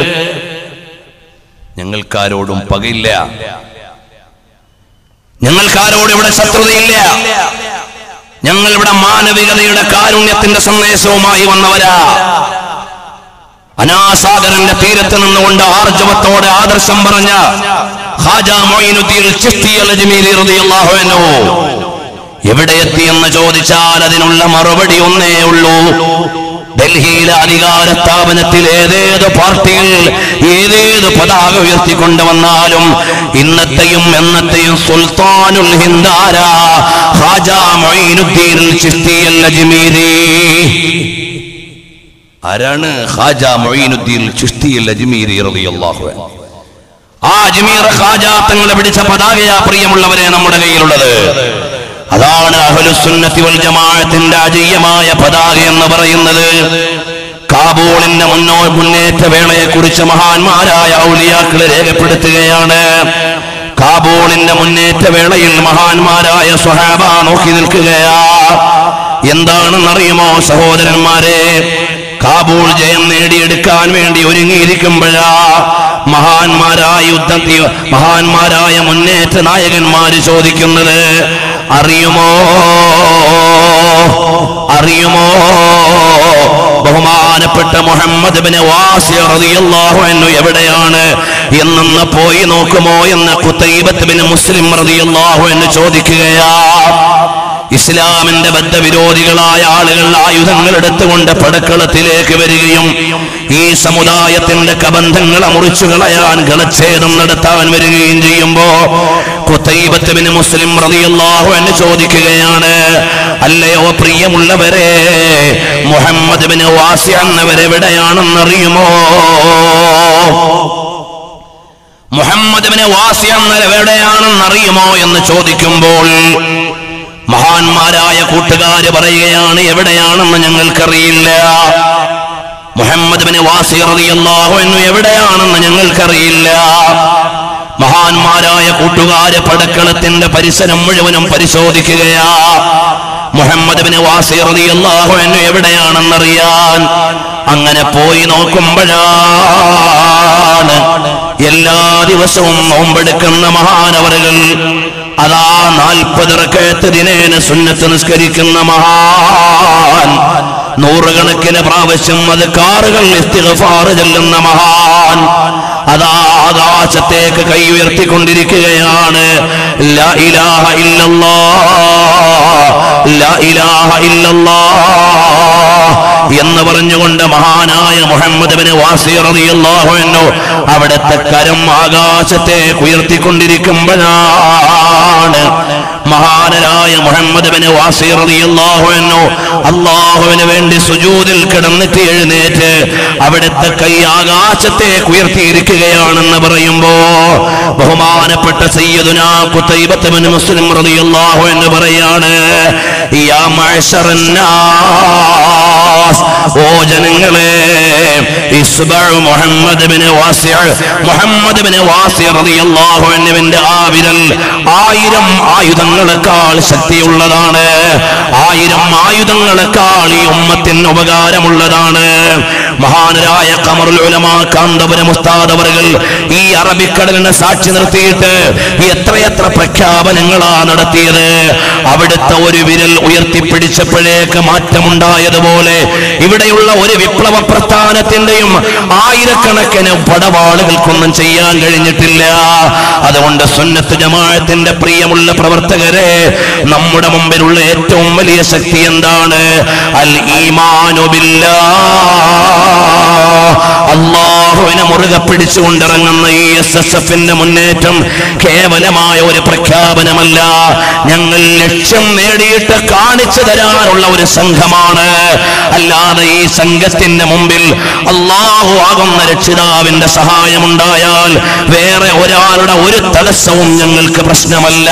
ഞങ്ങൾക്കാരോടും പകയില്ല ഞങ്ങൾക്കാരോട് ഇവിടെ ശത്രുതയില്ല ഞങ്ങൾ ഇവിടെ മാനവികതയുടെ കാരുണ്യത്തിന്റെ സന്ദേശവുമായി വന്നവരാ അനാസാഗരന്റെ തീരത്ത് നിന്നുകൊണ്ട് ആർജവത്തോടെ ആദർശം പറഞ്ഞ ഖാജാ മൊയ്നുദ്ദീൻ ചിസ്തി അൽ അജ്മീരി റളിയല്ലാഹു അൻഹു എവിടെ എത്തിയെന്ന് ചോദിച്ചാൽ അതിനുള്ള മറുപടി ഒന്നേ ഉള്ളൂ ഡൽഹിയിലെ അധികാര സ്ഥാപനത്തിൽ ഏതേത് പാർട്ടിയിൽ ഏതേത് പതാക ഉയർത്തിക്കൊണ്ടുവന്നാലും ഇന്നത്തെയും എന്നത്തെയും സുൽത്താനുൽ ഹിന്ദാര ഖാജാ മൊയ്നുദ്ദീൻ ചിസ്തി അൽ അജ്മീരി ആരാണ് ഖാജ മൊയ്നുദ്ദീൻ ചിഷ്തി അൽ അജ്മീരി റളിയല്ലാഹു അൻഹു ആ അജ്മീർ ഖാജാത്തങ്ങളെ പിടിച്ച പതാകയാ പ്രിയമുള്ളവരെ നമ്മുടെ കയ്യിലുള്ളത് അതാണ് അഹ്ലുസുന്നത്തി വൽ ജമാഅത്തിന്റെ അജയ്യമായ പതാക എന്ന് പറയുന്നത് കാബൂളിന്റെ മുന്നോ മുന്നേറ്റ വേളയെ കുറിച്ച് മഹാന്മാരായ ഔലിയാക്കളെ രേഖപ്പെടുത്തുകയാണ് കാബൂളിന്റെ മുന്നേറ്റ വേളയിൽ മഹാന്മാരായ സ്വഹാബ നോക്കി നിൽക്കുകയാ എന്താണെന്നറിയുമോ സഹോദരന്മാരെ കാബൂൾ ജയം നേടിയെടുക്കാൻ വേണ്ടി ഒരുങ്ങിയിരിക്കുമ്പോഴാ മഹാന്മാരായ യുദ്ധത്തിൽ മഹാന്മാരായ മുന്നേറ്റ നായകന്മാര് ചോദിക്കുന്നത് അറിയുമോ അറിയുമോ ബഹുമാനപ്പെട്ട മുഹമ്മദ് ബിൻ വാസി റളിയല്ലാഹു അൻഹു എവിടെയാണ് എന്നൊന്ന് പോയി നോക്കുമോ എന്ന് കുത്തൈബത്ത് ബിൻ മുസ്ലിം റളിയല്ലാഹു അൻഹു ചോദിക്കുകയാ ഇസ്ലാമിന്റെ ബദ്ധവിരോധികളായ ആളുകൾ ആയുധങ്ങൾ എടുത്തുകൊണ്ട് പടക്കളത്തിലേക്ക് വരികയും ഈ സമുദായത്തിന്റെ കബന്ധങ്ങളെ മുറിച്ചു കളയാൻ ഗളച്ഛേദം നടത്താൻ വരികയും ചെയ്യുമ്പോ കുത്തൈബത്തുവിന് മുസ്ലിം റളിയല്ലാഹു എന്ന് ചോദിക്കുകയാണ് അല്ലയോ പ്രിയമുള്ളവരെ മുഹമ്മദ് ബിൻ വാസി എന്നവരെവിടെയാണെന്നറിയുമോ മുഹമ്മദ് ബിൻ വാസി എന്നവരെവിടെയാണെന്നറിയുമോ എന്ന് ചോദിക്കുമ്പോൾ മഹാന്മാരായ കൂട്ടുകാര് പറയുകയാണ് എവിടെയാണെന്ന് ഞങ്ങൾക്കറിയില്ല മുഹമ്മദ് ബിൻ വാസി റളിയല്ലാഹു അൻഹു എവിടെയാണെന്ന് ഞങ്ങൾക്കറിയില്ല മഹാന്മാരായ കൂട്ടുകാര് പടക്കളത്തിന്റെ പരിസരം മുഴുവനും പരിശോധിക്കുകയാ മുഹമ്മദ് ബിൻ വാസി റളിയല്ലാഹു അൻഹു എവിടെയാണെന്നറിയാൻ അങ്ങനെ പോയി നോക്കുമ്പോഴാണ് എല്ലാ ദിവസവും നോമ്പെടുക്കുന്ന മഹാനവറുകൾ അതാ നാൽപ്പത് റക്കയത്ത് ദിനേന സുന്നത്ത് നിസ്കരിക്കുന്ന മഹാൻ നൂറുകണക്കിന് പ്രാവശ്യം അത് കാറുകൾ ഇസ്തിഗ്ഫാർ ചെല്ലുന്ന മഹാൻ അതാ ആകാശത്തേക്ക് കൈ ഉയർത്തിക്കൊണ്ടിരിക്കുകയാണ് ലാ ഇലാഹ ഇല്ലല്ലാഹ് ലാ ഇലാഹ ഇല്ലല്ലാഹ് എന്ന് പറഞ്ഞുകൊണ്ട് മഹാനായ മുഹമ്മദ് ബിൻ വാസി റളിയല്ലാഹു അൻഹു അവിടുത്തെ കരം ആകാശത്തേക്ക് ഉയർത്തിക്കൊണ്ടിരിക്കുമ്പോഴാണ് മഹാനരായ മുഹമ്മദ് ബിൻ വാസി റളിയല്ലാഹു അൻഹു അള്ളാഹുവിന് വേണ്ടി സുജൂദിൽ കിടന്നിട്ട് എഴുന്നേറ്റ് അവിടുത്തെ കൈ ആകാശത്തേക്ക് ഉയർത്തിയിരിക്കുകയാണെന്ന് പറയുമ്പോ ബഹുമാനപ്പെട്ട സയ്യിദുനാ കുത്തൈബത്ത് ബിൻ മുസ്ലിം റളിയല്ലാഹു അൻഹു പറയാണ് യാ മഅ്ശറൻ നാസ് ഓ ജനങ്ങളെ ഇസ്ബഉ Muhammad bin Wasi Muhammad bin Wasi റളിയല്ലാഹു അൻഹുവിന്റെ ആ വിരൽ ആയിരം ആയുധങ്ങളെക്കാൾ ശക്തിയുള്ളതാണ് ആയിരം ആയുധങ്ങളെക്കാൾ ഈ ഉമ്മത്തിന് ഉപകാരമുള്ളതാണ് മഹാനരായ കമറുൽ ഉലമാ കാന്തപുരം ഉസ്താദ് അവറുകൾ ഈ അറബിക്കടലിനെ സാക്ഷി നിർത്തിയിട്ട് എത്രയെത്ര പ്രഖ്യാപനങ്ങളാ നടത്തിയത് അവിടുത്തെ ഒരു വിരൽ ഉയർത്തിപ്പിടിച്ചപ്പോഴേക്ക് മാറ്റമുണ്ടായതുപോലെ ഇവിടെയുള്ള ഒരു വിപ്ലവ പ്രസ്ഥാനത്തിന്റെയും ആയിരക്കണക്കിന് പടവാളുകൾക്കൊന്നും ചെയ്യാൻ കഴിഞ്ഞിട്ടില്ല അതുകൊണ്ട് സുന്നത്ത് ജമാഅത്തിന്റെ പ്രിയമുള്ള പ്രവർത്തകരെ നമ്മുടെ മുമ്പിലുള്ള ഏറ്റവും വലിയ ശക്തി എന്താണ് അൽ ഈമാനു അള്ളാഹുവിനെ മുറുകെ പിടിച്ചുകൊണ്ടിറങ്ങുന്ന ഈ എസ് എസ് എഫിന്റെ മുന്നേറ്റം കേവലമായ ഒരു പ്രഖ്യാപനമല്ല ഞങ്ങൾ ലക്ഷ്യം നേടിയിട്ട് കാണിച്ചു തരാനുള്ള ഒരു സംഘമാണ് അല്ലാതെ ഈ സംഘത്തിന്റെ മുമ്പിൽ അള്ളാഹു ആകുന്ന രക്ഷിതാവിന്റെ സഹായമുണ്ടായാൽ വേറെ ഒരാളുടെ ഒരു തടസ്സവും ഞങ്ങൾക്ക് പ്രശ്നമല്ല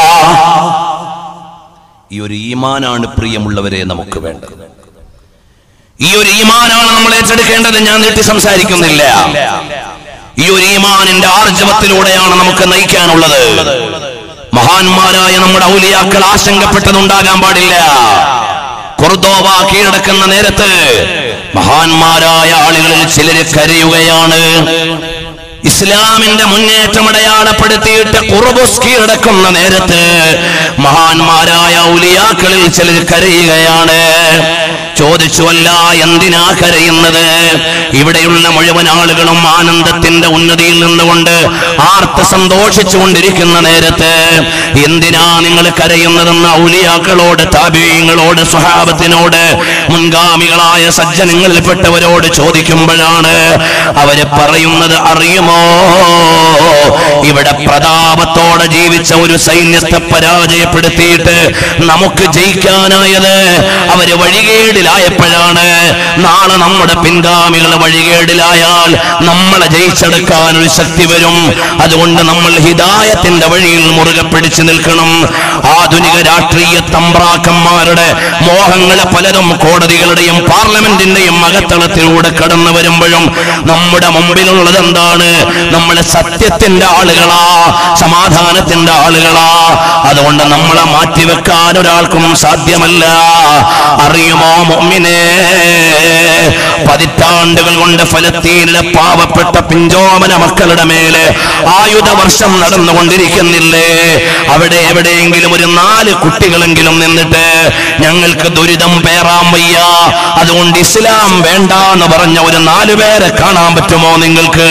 ഈ ഒരു ഈമാനാണ് പ്രിയമുള്ളവരെ നമുക്ക് വേണ്ടത് ഈ ഒരു ഈമാനാണ് നമ്മൾ ഏറ്റെടുക്കേണ്ടത് ഞാൻ നീട്ടി സംസാരിക്കുന്നില്ല ഈ ഒരു ഈമാനിന്റെ ആർജവത്തിലൂടെയാണ് നമുക്ക് നയിക്കാനുള്ളത് മഹാന്മാരായ നമ്മുടെ ഔലിയാക്കൾ ആശങ്കപ്പെട്ടതുണ്ടാകാൻ പാടില്ല കൊർദോവ കീഴടക്കുന്ന നേരത്ത് മഹാന്മാരായ ആളുകളിൽ ചിലര് കരയുകയാണ് ഇസ്ലാമിന്റെ മുന്നേറ്റം അടയാളപ്പെടുത്തിയിട്ട് കുറുബുസ് കീഴടക്കുന്ന നേരത്ത് മഹാന്മാരായ ഔലിയാക്കളിൽ ചിലർ കരയുകയാണ് ചോദിച്ചുവല്ല എന്തിനാ കരയുന്നത് ഇവിടെയുള്ള മുഴുവൻ ആളുകളും ആനന്ദത്തിന്റെ ഉന്നതിയിൽ നിന്നുകൊണ്ട് ആർത്ത് സന്തോഷിച്ചു കൊണ്ടിരിക്കുന്ന നേരത്ത് എന്തിനാ നിങ്ങൾ കരയുന്നതെന്ന് ഔലിയാക്കളോട് താപീയങ്ങളോട് സ്വഹാബത്തിനോട് മുൻഗാമികളായ സജ്ജനങ്ങളിൽപ്പെട്ടവരോട് ചോദിക്കുമ്പോഴാണ് അവര് പറയുന്നത് അറിയുമോ ഇവിടെ പ്രതാപത്തോടെ ജീവിച്ച ഒരു സൈന്യത്തെ പരാജയപ്പെടുത്തിയിട്ട് നമുക്ക് ജയിക്കാനായത് അവര് വഴികേടിൽ വഴികേടിലായപ്പോഴാണ് നാളെ നമ്മുടെ പിൻഗാമികൾ വഴികേടിലായാൽ നമ്മളെ ജയിച്ചെടുക്കാൻ ഒരു ശക്തി വരും അതുകൊണ്ട് നമ്മൾ ഹിദായത്തിന്റെ വഴിയിൽ മുറുകെ പിടിച്ചു നിൽക്കണം ആധുനിക രാഷ്ട്രീയ തമ്പ്രാക്കന്മാരുടെ മോഹങ്ങളെ പലതും കോടതികളുടെയും പാർലമെന്റിന്റെയും അകത്തളത്തിലൂടെ കടന്നു വരുമ്പോഴും നമ്മുടെ മുമ്പിലുള്ളത് എന്താണ് നമ്മളെ സത്യത്തിന്റെ ആളുകളാ സമാധാനത്തിന്റെ ആളുകളാ അതുകൊണ്ട് നമ്മളെ മാറ്റിവെക്കാൻ ഒരാൾക്കും സാധ്യമല്ല അറിയുമോ മുമ്മിനെ പതിറ്റാണ്ടുകൾ കൊണ്ട് ഫലസ്തീനിലെ പാവപ്പെട്ട പിഞ്ചോമന മക്കളുടെ മേലെ ആയുധ വർഷം നടന്നുകൊണ്ടിരിക്കുന്നില്ലേ അവിടെ എവിടെയെങ്കിലും ഒരു നാല് കുട്ടികളെങ്കിലും നിന്നിട്ട് ഞങ്ങൾക്ക് ദുരിതം പേറാൻ വയ്യ അതുകൊണ്ട് ഇസ്ലാം വേണ്ട എന്ന് പറഞ്ഞ ഒരു നാലു പേരെ കാണാൻ പറ്റുമോ നിങ്ങൾക്ക്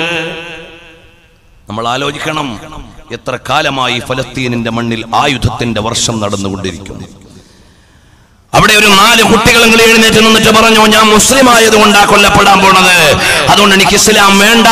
നമ്മൾ ആലോചിക്കണം എത്ര കാലമായി ഫലസ്തീനിന്റെ മണ്ണിൽ ആയുധത്തിന്റെ വർഷം നടന്നുകൊണ്ടിരിക്കുന്നു അവിടെ ഒരു നാല് കുട്ടികളെങ്കിലും എഴുന്നേറ്റ് നിന്നിട്ട് പറഞ്ഞു ഞാൻ മുസ്ലിം ആയതുകൊണ്ടാ കൊല്ലപ്പെടാൻ പോണത് അതുകൊണ്ട് എനിക്ക് ഇസ്ലാം വേണ്ട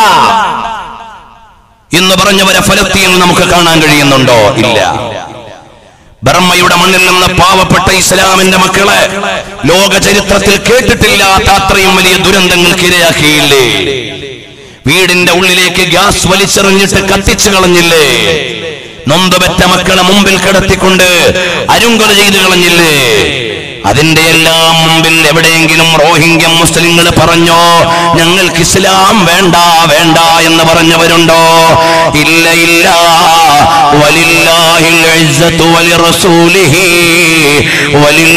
എന്ന് പറഞ്ഞവരെ ഫലസ്തീനിൽ നമുക്ക് കാണാൻ കഴിയുന്നുണ്ടോ ഇല്ല ബർമ്മയുടെ മണ്ണിൽ നിന്ന് പാവപ്പെട്ട ഇസ്ലാമിന്റെ മക്കളെ ലോക ചരിത്രത്തിൽ കേട്ടിട്ടില്ലാത്ത അത്രയും വലിയ ദുരന്തങ്ങൾക്ക് ഇരയാക്കിയില്ലേ വീടിന്റെ ഉള്ളിലേക്ക് ഗ്യാസ് വലിച്ചെറിഞ്ഞിട്ട് കത്തിച്ചു കളഞ്ഞില്ലേ നൊന്തുപെറ്റ മക്കളെ മുമ്പിൽ കിടത്തിക്കൊണ്ട് അരുങ്കൊല ചെയ്തു കളഞ്ഞില്ലേ അതിന്റെ എല്ലാം മുമ്പിൽ എവിടെയെങ്കിലും റോഹിംഗ്യ മുസ്ലിങ്ങൾ പറഞ്ഞോ ഞങ്ങൾക്ക് ഇസ്ലാം വേണ്ട വേണ്ട എന്ന് പറഞ്ഞവരുണ്ടോ ഇല്ല ഇല്ല വലില്ലാഹിൽ ഇസ്സത്തു വലിറസൂലിഹി വലിൽ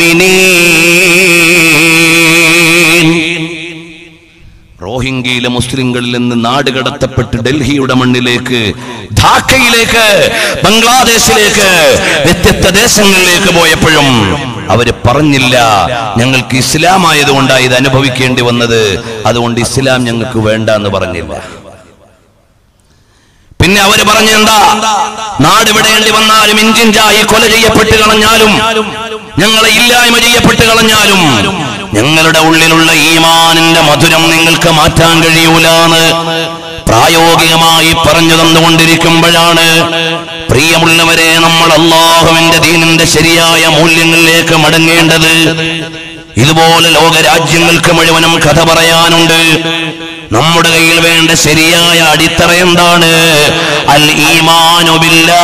മുഅ്മിനീൻ റോഹിംഗ്യയിലെ മുസ്ലിങ്ങളിൽ നിന്ന് നാട് കടത്തപ്പെട്ട് ഡൽഹിയുടെ മണ്ണിലേക്ക് ധാക്കയിലേക്ക് ബംഗ്ലാദേശിലേക്ക് വ്യത്യസ്ത ദേശങ്ങളിലേക്ക് പോയപ്പോഴും അവര് പറഞ്ഞില്ല ഞങ്ങൾക്ക് ഇസ്ലാം ആയതുകൊണ്ടാണ് ഇത് അനുഭവിക്കേണ്ടി വന്നത് അതുകൊണ്ട് ഇസ്ലാം ഞങ്ങൾക്ക് വേണ്ട എന്ന് പറഞ്ഞില്ല പിന്നെ അവര് പറഞ്ഞെന്താ നാട് വിടേണ്ടി വന്നാലും ഇഞ്ചിഞ്ചായി കൊല ചെയ്യപ്പെട്ട് കളഞ്ഞാലും ഞങ്ങളെ ഇല്ലായ്മ ചെയ്യപ്പെട്ട് കളഞ്ഞാലും ഞങ്ങളുടെ ഉള്ളിലുള്ള ഈമാനിന്റെ മധുരം നിങ്ങൾക്ക് മാറ്റാൻ കഴിയൂലാന്ന് പ്രായോഗികമായി പറഞ്ഞു തന്നുകൊണ്ടിരിക്കുമ്പോഴാണ് പ്രിയമുള്ളവരെ നമ്മൾ അള്ളാഹുവിന്റെ ദീനിന്റെ ശരിയായ മൂല്യങ്ങളിലേക്ക് മടങ്ങേണ്ടത് ഇതുപോലെ ലോകരാജ്യങ്ങൾക്ക് മുഴുവനും കഥ പറയാനുണ്ട് നമ്മുടെ കയ്യിൽ വേണ്ട ശരിയായ അടിത്തറ എന്താണ് അൽ ഈമാനു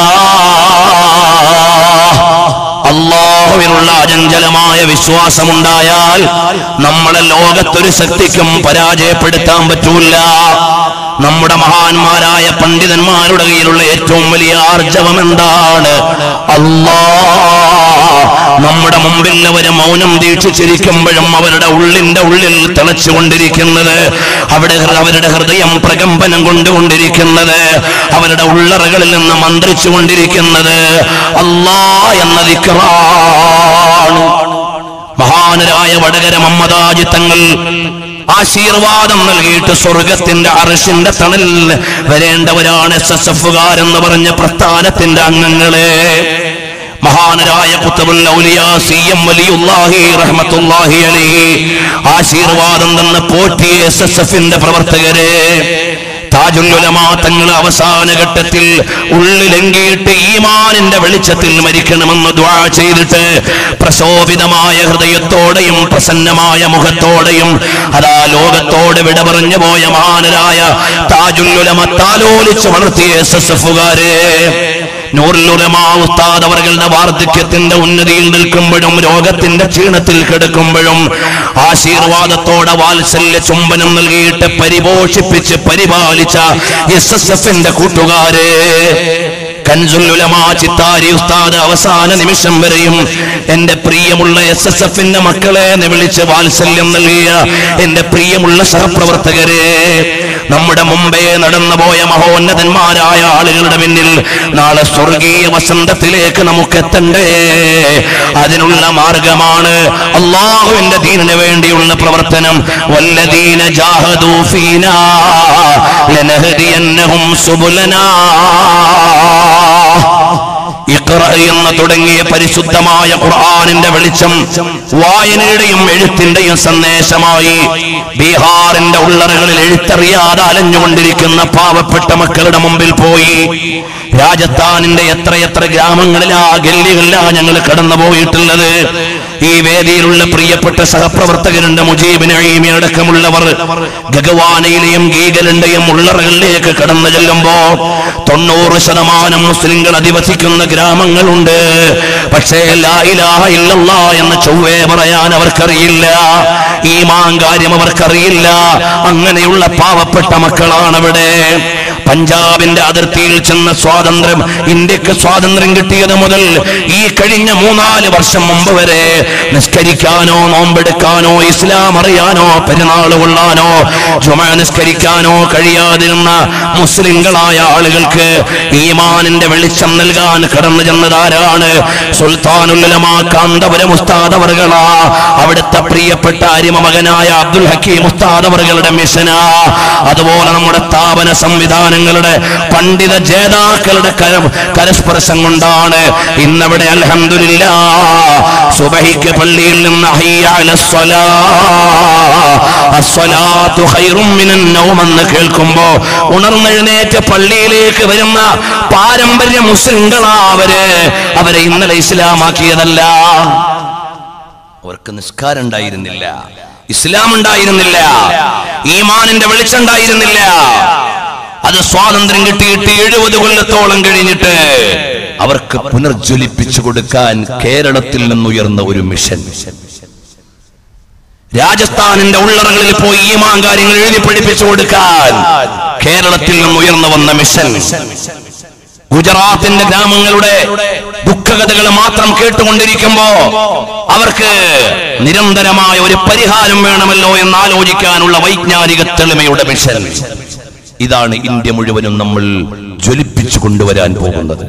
അള്ളാഹുവിനുള്ള അചഞ്ചലമായ വിശ്വാസമുണ്ടായാൽ നമ്മളെ ലോകത്തൊരു ശക്തിക്കും പരാജയപ്പെടുത്താൻ പറ്റൂല നമ്മുടെ മഹാന്മാരായ പണ്ഡിതന്മാരുടെ കയ്യിലുള്ള ഏറ്റവും വലിയ ആർജവം എന്താണ് അല്ലാ നമ്മുടെ മുമ്പിൽ അവര് മൗനം ദീക്ഷിച്ചിരിക്കുമ്പോഴും അവരുടെ ഉള്ളിന്റെ ഉള്ളിൽ തിളച്ചുകൊണ്ടിരിക്കുന്നത് അവിടെ ഹൃ- അവരുടെ ഹൃദയം പ്രകമ്പനം കൊണ്ടുകൊണ്ടിരിക്കുന്നത് അവരുടെ ഉള്ളറകളിൽ നിന്ന് മന്ത്രിച്ചു കൊണ്ടിരിക്കുന്നത് അല്ലാ എന്ന ദിക്റാണ് മഹാനരായ വടകര മമ്മദാജി തങ്ങൾ ആശീർവാദം നൽകിയിട്ട് സ്വർഗത്തിന്റെ അറഷിന്റെ തണലിൽ വരേണ്ടവരാണ് എസ് എസ് എഫുകാരെന്ന് പറഞ്ഞ പ്രസ്ഥാനത്തിന്റെ അംഗങ്ങളെ മഹാനരായ കുത്തബുൽ ഔലിയ സി എം വലിയുല്ലാഹി റഹ്മത്തുല്ലാഹി അലൈഹി ആശീർവാദം തന്ന പോറ്റി എസ് എസ് എഫിന്റെ പ്രവർത്തകരെ താജുല്ലുലമാ തങ്ങൾ അവസാന ഘട്ടത്തിൽ ഉള്ളിലെങ്കിയിട്ട് ഈമാനിന്റെ വെളിച്ചത്തിൽ മരിക്കണമെന്ന് ദ്വാ ചെയ്തിട്ട് പ്രശോഭിതമായ ഹൃദയത്തോടെയും പ്രസന്നമായ മുഖത്തോടെയും അതാ ലോകത്തോട് വിട പറഞ്ഞു പോയ മഹാനരായ താജുല്ലുലമ താലോലിച്ച് വളർത്തിയ എസ് എസ് എഫുകാരെ നൂറിലുലമാ ഉസ്താദ് അവர்களுടെ വാർദ്ധക്യത്തിന്റെ ഉന്നതിയിൽ നിൽക്കുമ്പോഴും രോഗത്തിന്റെ ക്ഷീണത്തിൽ കിടക്കുമ്പോഴും ആശീർവാദത്തോടെ വാത്സല്യ ചുംബനം നൽകിയിട്ട് പരിപോഷിപ്പിച്ച് പരിപാലിച്ച എസ് എസ് എഫിന്റെ കൂട്ടുകാരെ കൻസുലുലമാ ചിത്താരി ഉസ്താദ് അവസാന നിമിഷം വരെയും എന്റെ പ്രിയമുള്ള എസ് എസ് എഫിന്റെ മക്കളെ എന്ന് വിളിച്ച് വാത്സല്യം നൽകിയ എന്റെ പ്രിയമുള്ള സഹപ്രവർത്തകരെ നമ്മുടെ മുമ്പേ നടന്നുപോയ മഹോന്നതന്മാരായ ആളുകളുടെ പിന്നിൽ നാളെ സ്വർഗീയ വസന്തത്തിലേക്ക് നമുക്ക് എത്തണ്ടേ അതിനുള്ള മാർഗമാണ് അള്ളാഹുവിന്റെ ദീനിന് വേണ്ടിയുള്ള പ്രവർത്തനം വല്ലദീന ജാഹദൂ ഫീനാ ലനഹദിയന്നഹും സുബുലനാ ഇഖ്റ എന്ന് തുടങ്ങിയ പരിശുദ്ധമായ ഖുർആനിന്റെ വെളിച്ചം വായനയുടെയും എഴുത്തിന്റെയും സന്ദേശമായി ബീഹാറിന്റെ ഉള്ളറകളിൽ എഴുത്തറിയാതെ അലഞ്ഞുകൊണ്ടിരിക്കുന്ന പാവപ്പെട്ട മക്കളുടെ മുമ്പിൽ പോയി രാജസ്ഥാനിന്റെ എത്രയെത്ര ഗ്രാമങ്ങളിലാ ഗല്ലികളിലാ ഞങ്ങൾ കടന്നു പോയിട്ടുള്ളത് ഈ വേദിയിലുള്ള പ്രിയപ്പെട്ട സഹപ്രവർത്തകരുണ്ട് മുജീബ് നഈമി അടക്കമുള്ളവർ ഗഗവാനയിലെയും ഗീഗലിന്റെയും ഉള്ളറകളിലേക്ക് കടന്നു ചെല്ലുമ്പോ തൊണ്ണൂറ് ശതമാനം മുസ്ലിങ്ങൾ അധിവസിക്കുന്ന ഗ്രാമങ്ങളുണ്ട് പക്ഷേ ലാ ഇലാഹ ഇല്ലല്ലാ എന്ന് ചൊവ്വേ പറയാൻ അവർക്കറിയില്ല ഈ മാങ്കാര്യം അവർക്കറിയില്ല അങ്ങനെയുള്ള പാവപ്പെട്ട മക്കളാണ് അവിടെ പഞ്ചാബിന്റെ അതിർത്തിയിൽ ചെന്ന സ്വാതന്ത്ര്യം ഇന്ത്യക്ക് സ്വാതന്ത്ര്യം കിട്ടിയത് മുതൽ ഈ കഴിഞ്ഞ മൂന്നാല് വർഷം മുമ്പ് വരെ നിസ്കരിക്കാനോ നോമ്പെടുക്കാനോ ഇസ്ലാം അറിയാനോ പെരുന്നാൾ കൊള്ളാനോ ജുമ നിസ്കരിക്കാനോ കഴിയാതിരുന്ന മുസ്ലിങ്ങളായ ആളുകൾക്ക് ഈമാനിന്റെ വെളിച്ചം നൽകാൻ കടന്നു ചെന്നതാരാണ് സുൽത്താനുല്ലമാ കാന്തപുരം ഉസ്താദ് അവർകളാ അവിടുത്തെ പ്രിയപ്പെട്ട അരിമ മകനായ അബ്ദുൽ ഹക്കീം ഉസ്താദ് അവറുകളുടെ മിഷനാ അതുപോലെ നമ്മുടെ സ്ഥാപന സംവിധാനങ്ങളുടെ പണ്ഡിത ജേതാക്കളുടെ കരം കരസ്പർശം കൊണ്ടാണ് ഇന്നവിടെ അൽഹംദുലില്ല സുബഹിക്ക് പള്ളിയിൽ നിന്ന് ഹയ്യ അലസ്സലാ, അസ്സലാത്തു ഖൈറും മിനൻ നൗം എന്ന് കേൾക്കുമ്പോ ഉണർന്നെഴുന്നേറ്റ് പള്ളിയിലേക്ക് വരുന്ന പാരമ്പര്യ മുസ്ലിങ്ങളാ അവര് അവരെ ഇന്നലെ ഇസ്ലാമാക്കിയതല്ല അവർക്ക് നിസ്കാരം ഉണ്ടായിരുന്നില്ല ഇസ്ലാം ഉണ്ടായിരുന്നില്ല ഈമാനിന്റെ വെളിച്ചം ഉണ്ടായിരുന്നില്ല അത് സ്വാതന്ത്ര്യം കിട്ടിയിട്ട് എഴുപത് കൊല്ലത്തോളം കഴിഞ്ഞിട്ട് അവർക്ക് പുനർജ്വലിപ്പിച്ചു കൊടുക്കാൻ കേരളത്തിൽ നിന്നുയർന്ന ഒരു മിഷൻ രാജസ്ഥാനിന്റെ ഉള്ളറകളിൽ പോയി ഈമാൻ കാര്യങ്ങൾ എഴുതി പഠിപ്പിച്ചു കൊടുക്കാൻ കേരളത്തിൽ നിന്ന് ഉയർന്നു വന്ന മിഷൻ ഗുജറാത്തിന്റെ ഗ്രാമങ്ങളുടെ ദുഃഖകഥകൾ മാത്രം കേട്ടുകൊണ്ടിരിക്കുമ്പോ അവർക്ക് നിരന്തരമായ ഒരു പരിഹാരം വേണമല്ലോ എന്ന് ആലോചിക്കാനുള്ള വൈജ്ഞാനിക തെളിമയുടെ മിഷൻ ഇതാണ് ഇന്ത്യ മുഴുവനും നമ്മൾ ജ്വലിപ്പിച്ചു കൊണ്ടുവരാൻ പോകുന്നത്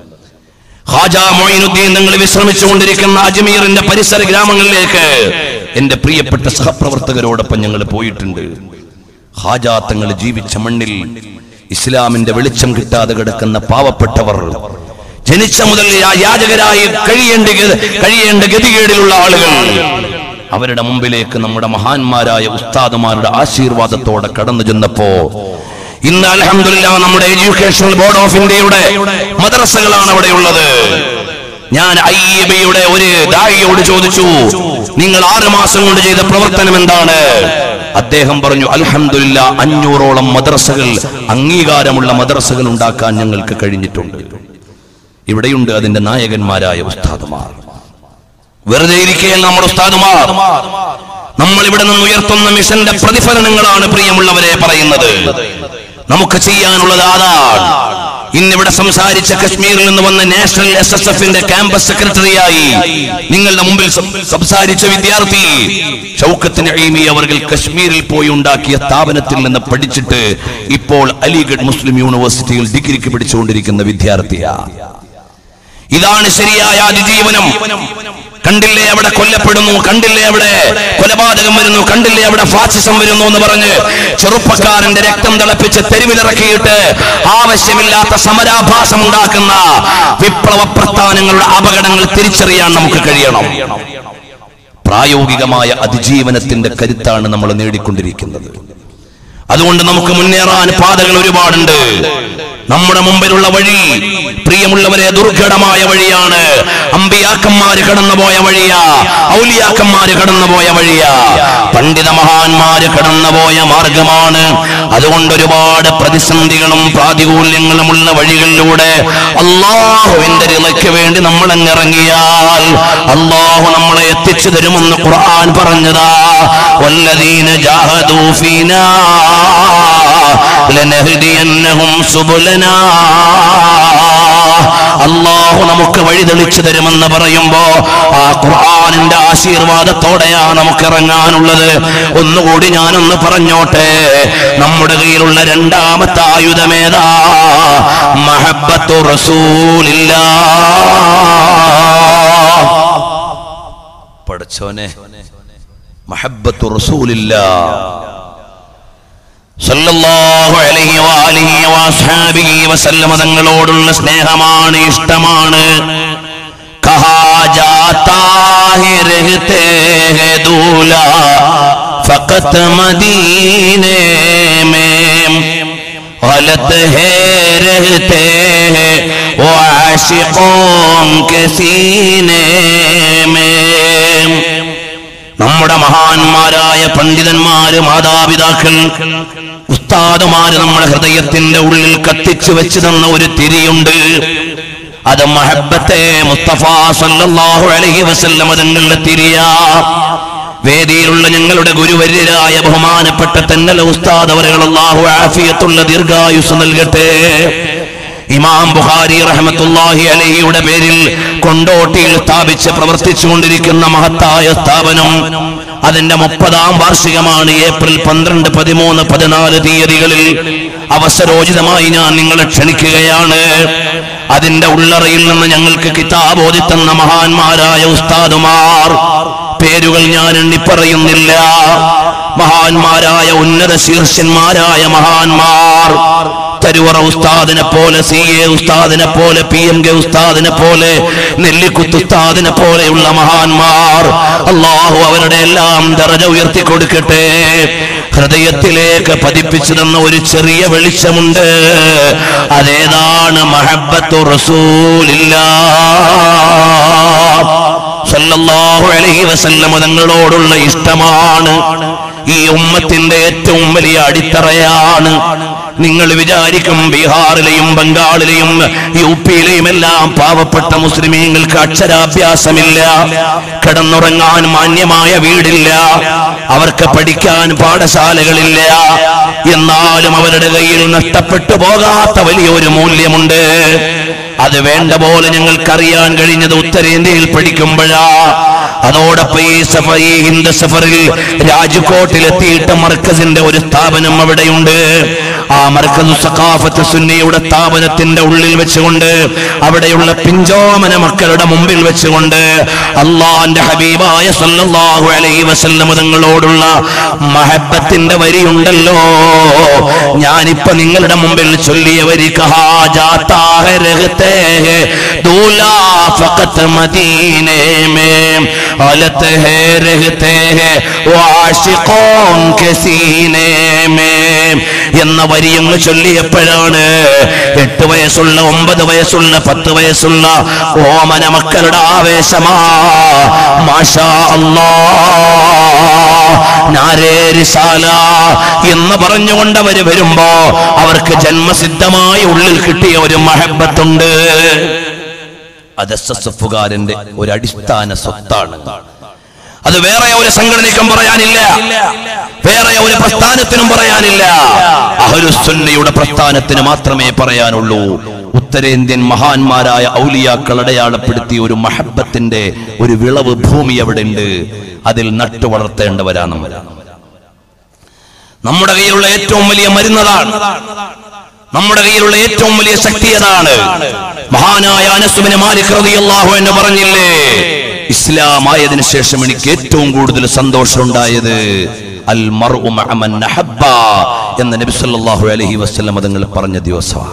ഹാജ മൊയിനുദ്ദീൻ നിങ്ങൾ വിശ്രമിച്ചുകൊണ്ടിരിക്കുന്ന അജ്മീറിന്റെ പരിസര ഗ്രാമങ്ങളിലേക്ക് എന്റെ പ്രിയപ്പെട്ട സഹപ്രവർത്തകരോടൊപ്പം ഞങ്ങൾ പോയിട്ടുണ്ട് ഹാജ തങ്ങൾ ജീവിച്ച മണ്ണിൽ ഇസ്ലാമിന്റെ വെളിച്ചം കിട്ടാതെ കിടക്കുന്ന പാവപ്പെട്ടവർ ജനിച്ച മുതൽ യാ- യാചകരായി കഴിയേണ്ട ഗ- കഴിയേണ്ട ഗതികേടിലുള്ള ആളുകൾ അവരുടെ മുമ്പിലേക്ക് നമ്മുടെ മഹാന്മാരായ ഉസ്താദുമാരുടെ ആശീർവാദത്തോടെ കടന്നു ചെന്നപ്പോ ഇന്ന് അലഹമില്ല നമ്മുടെ എഡ്യൂക്കേഷണൽ ബോർഡ് ഓഫ് ഇന്ത്യയുടെ മദ്രസകളാണ് അവിടെയുള്ളത് ഞാൻ ഐ എ ബിയുടെ ഒരു ദായിയോട് ചോദിച്ചു നിങ്ങൾ ആറ് മാസം കൊണ്ട് ചെയ്ത പ്രവർത്തനം എന്താണ് അദ്ദേഹം പറഞ്ഞു അൽഹംദുലില്ലാ അഞ്ഞൂറോളം മദ്രസകൾ അംഗീകാരമുള്ള മദ്രസകൾ ഉണ്ടാക്കാൻ ഞങ്ങൾക്ക് കഴിഞ്ഞിട്ടുണ്ട് ഇവിടെയുണ്ട് അതിന്റെ നായകന്മാരായ ഉസ്താദുമാർ വെറുതെ ഇരിക്കുകയല്ല നമ്മുടെ ഉസ്താദുമാർ നമ്മൾ ഇവിടെ നിന്ന് ഉയർത്തുന്ന മിഷന്റെ പ്രതിഫലനങ്ങളാണ് പ്രിയമുള്ളവരെ പറയുന്നത് നമുക്ക് ചെയ്യാനുള്ളത് അതാണ് ഇന്നിവിടെ സംസാരിച്ച കശ്മീരിൽ നിന്ന് വന്ന നാഷണൽ എസ് എസ് എഫിന്റെ ക്യാമ്പസ് സെക്രട്ടറിയായി നിങ്ങളുടെ മുമ്പിൽ സം- സംസാരിച്ച വിദ്യാർത്ഥി ഷൗക്കത്തിന് എയ്മി അവർ കശ്മീരിൽ പോയി ഉണ്ടാക്കിയ സ്ഥാപനത്തിൽ നിന്ന് പഠിച്ചിട്ട് ഇപ്പോൾ അലിഗഡ് മുസ്ലിം യൂണിവേഴ്സിറ്റിയിൽ ഡിഗ്രിക്ക് പഠിച്ചുകൊണ്ടിരിക്കുന്ന വിദ്യാർത്ഥിയാണ് ഇതാണ് ശരിയായ അതിജീവനം കണ്ടില്ലേ അവിടെ കൊല്ലപ്പെടുന്നു കണ്ടില്ലേ അവിടെ കൊലപാതകം വരുന്നു കണ്ടില്ലേ അവിടെ ഫാസിസം വരുന്നു എന്ന് പറഞ്ഞ് ചെറുപ്പക്കാരന്റെ രക്തം തിളപ്പിച്ച് തെരുവിലിറക്കിയിട്ട് ആവശ്യമില്ലാത്ത സമരാഭാസം ഉണ്ടാക്കുന്ന വിപ്ലവ പ്രസ്ഥാനങ്ങളുടെ അപകടങ്ങൾ തിരിച്ചറിയാൻ നമുക്ക് കഴിയണം പ്രായോഗികമായ അതിജീവനത്തിന്റെ കരുത്താണ് നമ്മൾ നേടിക്കൊണ്ടിരിക്കുന്നത് അതുകൊണ്ട് നമുക്ക് മുന്നേറാൻ പാതകൾ ഒരുപാടുണ്ട് നമ്മുടെ മുമ്പിലുള്ള വഴി പ്രിയമുള്ളവരെ ദുർഘടമായ വഴിയാണ് അമ്പിയാക്കന്മാര് കടന്നുപോയ വഴിയാ ഔലിയാക്കന്മാര് കടന്നുപോയ വഴിയാ പണ്ഡിത മഹാന്മാര് കടന്നുപോയ മാർഗമാണ് അതുകൊണ്ട് ഒരുപാട് പ്രതിസന്ധികളും പ്രാതികൂല്യങ്ങളുമുള്ള വഴികളിലൂടെ അള്ളാഹുവിന്റെ റിളയ്ക്ക് വേണ്ടി നമ്മൾ അങ്ങിറങ്ങിയാൽ അള്ളാഹു നമ്മളെ എത്തിച്ചു തരുമെന്ന് ഖുർആൻ പറഞ്ഞതാ വല്ലദീന ജാഹദൂ ഫീനാ ലനഹ്ദിയന്നഹും സുബുലനാ അള്ളാഹു നമുക്ക് വഴി തെളിച്ചു തരുമെന്ന് പറയുമ്പോ ആ ഖുർആനിന്റെ ആശീർവാദത്തോടെയാ നമുക്ക് ഇറങ്ങാനുള്ളത് ഒന്നുകൂടി ഞാനൊന്ന് പറഞ്ഞോട്ടെ നമ്മുടെ കയ്യിലുള്ള രണ്ടാമത്തെ ആയുധമേതാ മഹബത്തു റസൂലില്ല പഠിച്ചോനെ മഹബത്തു റസൂലില്ല സല്ലല്ലാഹു അലൈഹി വആലിഹി വഅസ്ഹാബിഹി വസല്ലമ തങ്ങളോടുള്ള സ്നേഹമാണ് ഇഷ്ടമാണ് കഹാ ജാതാ ഹി രഹ്തേ ഹേ ദൂല ഫഖത് മദീനെ മേ गलत है रहते हैं वो आशिकों के सीने में നമ്മുടെ മഹാന്മാരായ പണ്ഡിതന്മാര് മാതാപിതാക്കൾ ഉസ്താദുമാര് നമ്മുടെ ഹൃദയത്തിന്റെ ഉള്ളിൽ കത്തിച്ചു വെച്ചു തന്ന ഒരു തിരിയുണ്ട് അത് മഹബത്തെ മുസ്തഫ സല്ലല്ലാഹു അലൈഹി വസല്ലം തങ്ങളുടെ തിരിയാ വേദിയിലുള്ള ഞങ്ങളുടെ ഗുരുവര്യരായ ബഹുമാനപ്പെട്ട തെന്നല ഉസ്താദ് അവരുകൾ അള്ളാഹു ആഫിയത്തുള്ള ദീർഘായുസ് നൽകട്ടെ ഇമാം ബുഖാരി റഹ്മത്തുള്ളാഹി അലഹിയുടെ പേരിൽ കൊണ്ടോട്ടിയിൽ സ്ഥാപിച്ച് പ്രവർത്തിച്ചുകൊണ്ടിരിക്കുന്ന മഹത്തായ സ്ഥാപനം അതിന്റെ മുപ്പതാം വാർഷികമാണ് ഏപ്രിൽ പന്ത്രണ്ട് പതിമൂന്ന് പതിനാല് തീയതികളിൽ അവസരോചിതമായി ഞാൻ നിങ്ങളെ ക്ഷണിക്കുകയാണ് അതിന്റെ ഉള്ളറയിൽ നിന്ന് ഞങ്ങൾക്ക് കിതാബ് ഓതിത്തന്ന മഹാന്മാരായ ഉസ്താദുമാർ പേരുകൾ ഞാൻ എണ്ണിപ്പറയുന്നില്ല മഹാന്മാരായ ഉന്നത ശീർഷന്മാരായ മഹാന്മാർ തരുവറ ഉസ്താദിനെ പോലെ സി എ ഉസ്താദിനെ പോലെ പി എം കെ ഉസ്താദിനെ പോലെ നെല്ലിക്കുത്ത് ഉസ്താദിനെ പോലെയുള്ള മഹാന്മാർ അള്ളാഹു അവരുടെ എല്ലാം ദറജ ഉയർത്തി കൊടുക്കട്ടെ ഹൃദയത്തിലേക്ക് പതിപ്പിച്ചു തന്ന ഒരു ചെറിയ വെളിച്ചമുണ്ട് അതേതാണ് മഹബത്തു റസൂലില്ല സല്ലല്ലാഹു അലൈഹി വസല്ലം തങ്ങളോടുള്ള ഇഷ്ടമാണ് ഈ ഉമ്മത്തിന്റെ ഏറ്റവും വലിയ അടിത്തറയാണ് നിങ്ങൾ വിചാരിക്കും ബീഹാറിലെയും ബംഗാളിലെയും യു പിയിലെയും എല്ലാം പാവപ്പെട്ട മുസ്ലിമീങ്ങൾക്ക് അക്ഷരാഭ്യാസമില്ല കിടന്നുറങ്ങാൻ മാന്യമായ വീടില്ല അവർക്ക് പഠിക്കാൻ പാഠശാലകളില്ല എന്നാലും അവരുടെ കയ്യിൽ നഷ്ടപ്പെട്ടു പോകാത്ത വലിയൊരു മൂല്യമുണ്ട് അത് വേണ്ട പോലെ ഞങ്ങൾക്കറിയാൻ കഴിഞ്ഞത് ഉത്തരേന്ത്യയിൽ പഠിക്കുമ്പോഴാ അതോടൊപ്പം ഈ സഫ ഈ ഹിന്ദു സഫറിൽ രാജ്കോട്ടിൽ എത്തിയിട്ട് മർക്കസിന്റെ ഒരു സ്ഥാപനം അവിടെയുണ്ട് ആ മർക്കസു സഖാഫത്ത് സുന്നിയുടെ സ്ഥാപനത്തിന്റെ ഉള്ളിൽ വെച്ചുകൊണ്ട് അവിടെയുള്ള പിഞ്ചോമന മക്കളുടെ മുമ്പിൽ വെച്ചുകൊണ്ട് അള്ളാന്റെ ഹബീബായ സല്ലല്ലാഹു അലൈഹി വസല്ലം തങ്ങളോടുള്ള മഹബത്തിന്റെ വരിയുണ്ടല്ലോ ഞാനിപ്പോ നിങ്ങളുടെ മുമ്പിൽ ചൊല്ലിയ വരി കഹാ ജാത്താ है रहते हैं दूल्हा फकत मदीने में गलत है रहते हैं वो आशिकों के सीने में എന്ന വരിയങ്ങ് ചൊല്ലിയപ്പോഴാണ് എട്ട് വയസ്സുള്ള ഒമ്പത് വയസ്സുള്ള പത്ത് വയസ്സുള്ള ഓമന മക്കളുടെ ആവേശമാ മാഷാ അല്ലാ നാരേ റിസാല എന്ന് പറഞ്ഞുകൊണ്ട് അവര് വരുമ്പോ അവർക്ക് ജന്മസിദ്ധമായി ഉള്ളിൽ കിട്ടിയ ഒരു മഹബത്തുണ്ട് അത് എസ് എസ് എഫുകാരന്റെ ഒരു അടിസ്ഥാന സ്വത്താണ് അത് വേറെ ഒരു സംഘടനയ്ക്കും പറയാനില്ല വേറെ ഒരു പ്രസ്ഥാനത്തിനും പറയാനില്ല അഹലുസുന്നയുടെ പ്രസ്ഥാനത്തിന് മാത്രമേ പറയാനുള്ളൂ ഉത്തരേന്ത്യൻ മഹാന്മാരായ ഔലിയാക്കൾ അടയാളപ്പെടുത്തിയ ഒരു മഹബത്തിന്റെ ഒരു വിളവ് ഭൂമി അവിടെ ഉണ്ട് അതിൽ നട്ടു വളർത്തേണ്ടവരാണ് നമ്മൾ. നമ്മുടെ കയ്യിലുള്ള ഏറ്റവും വലിയ മരുന്നതാണ് നമ്മുടെ കയ്യിലുള്ള ഏറ്റവും വലിയ ശക്തി അതാണ് മഹാനായ അനസുബിന് മാലിക് റളിയല്ലാഹു എന്ന് പറഞ്ഞില്ലേ ഇസ്ലാം ആയതിനു ശേഷം എനിക്ക് ഏറ്റവും കൂടുതൽ സന്തോഷം ഉണ്ടായത് അൽ മർഉ മഅ മൻ അഹബ്ബ എന്ന് നബി സല്ലല്ലാഹു അലൈഹി വസല്ലം തങ്ങൾ പറഞ്ഞ ദിവസമാണ്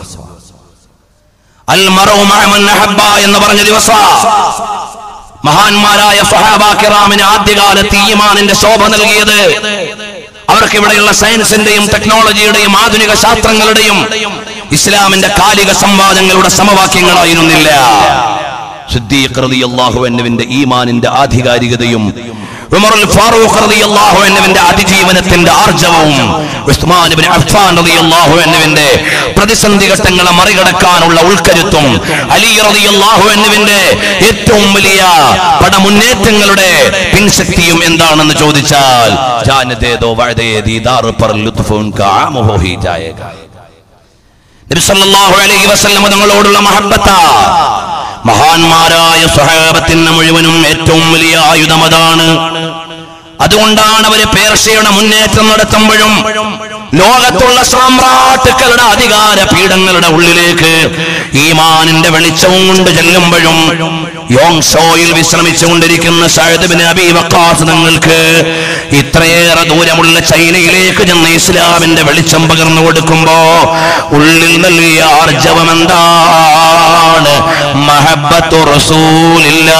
അൽ മർഉ മഅ മൻ അഹബ്ബ എന്ന് പറഞ്ഞ ദിവസമാണ് മഹാന്മാരായ സഹാബാ കിറാമിന് ആദ്യകാലത്ത് ഈമാനിന്റെ ശോഭ നൽകിയത് അവർക്ക് ഇവിടെയുള്ള സയൻസിന്റെയും ടെക്നോളജിയുടെയും ആധുനിക ശാസ്ത്രങ്ങളുടെയും ഇസ്ലാമിന്റെ കാലിക സംവാദങ്ങളുടെ സമവാക്യങ്ങളായിരുന്നില്ല സിദ്ദീഖ് റളിയല്ലാഹു അൻഹുവിന്റെ ഈമാനിന്റെ ആധികാരികതയും ഉമറുൽ ഫാറൂഖ് റളിയല്ലാഹു അൻഹുവിന്റെ അതിജീവനത്തിന്റെ ആർജവവും ഉസ്മാൻ ഇബ്നു അഫ്ഫാൻ റളിയല്ലാഹു അൻഹുവിന്റെ പ്രതിസന്ധി ഘട്ടങ്ങളെ മറികടക്കാനുള്ള ഉൾക്കരുത്തും അലി റളിയല്ലാഹു അൻഹുവിന്റെ ഏറ്റവും വലിയ പടമുന്നേറ്റങ്ങളുടെ പിൻശക്തിയും എന്താണെന്ന് ചോദിച്ചാൽ ജാനതേ ദോ വഅദേ ദീദാർ പർ ലുത്ഫുൻ കാമുഹു ഹി ജായേഗാ നബി സല്ലല്ലാഹു അലൈഹി വസല്ലം തങ്ങളോടുള്ള മഹബ്ബത്ത മഹാന്മാരായ സ്വഹാബത്തിന് മുഴുവനും ഏറ്റവും വലിയ ആയുധം അതാണ് അതുകൊണ്ടാണ് അവര് പേർഷ്യയുടെ മുന്നേറ്റം നടത്തുമ്പോഴും ലോകത്തുള്ള സാമ്രാട്ടുക്കളുടെ അധികാര പീഠങ്ങളുടെ ഉള്ളിലേക്ക് ഈമാനിന്റെ വെളിച്ചവും കൊണ്ട് ചെല്ലുമ്പോഴും യോങ് ഷോയിൽ വിശ്രമിച്ചുകൊണ്ടിരിക്കുന്ന ഷഹദബിന് അബി വക്കാസ് തങ്ങൾക്ക് ഇത്രയേറെ ദൂരമുള്ള ചൈനയിലേക്ക് ചെന്ന് ഇസ്ലാമിന്റെ വെളിച്ചം പകർന്നു കൊടുക്കുമ്പോ ഉള്ളിൽ നൽകിയ ആർജവം എന്താണ് മഹബത്തു റസൂലില്ലാ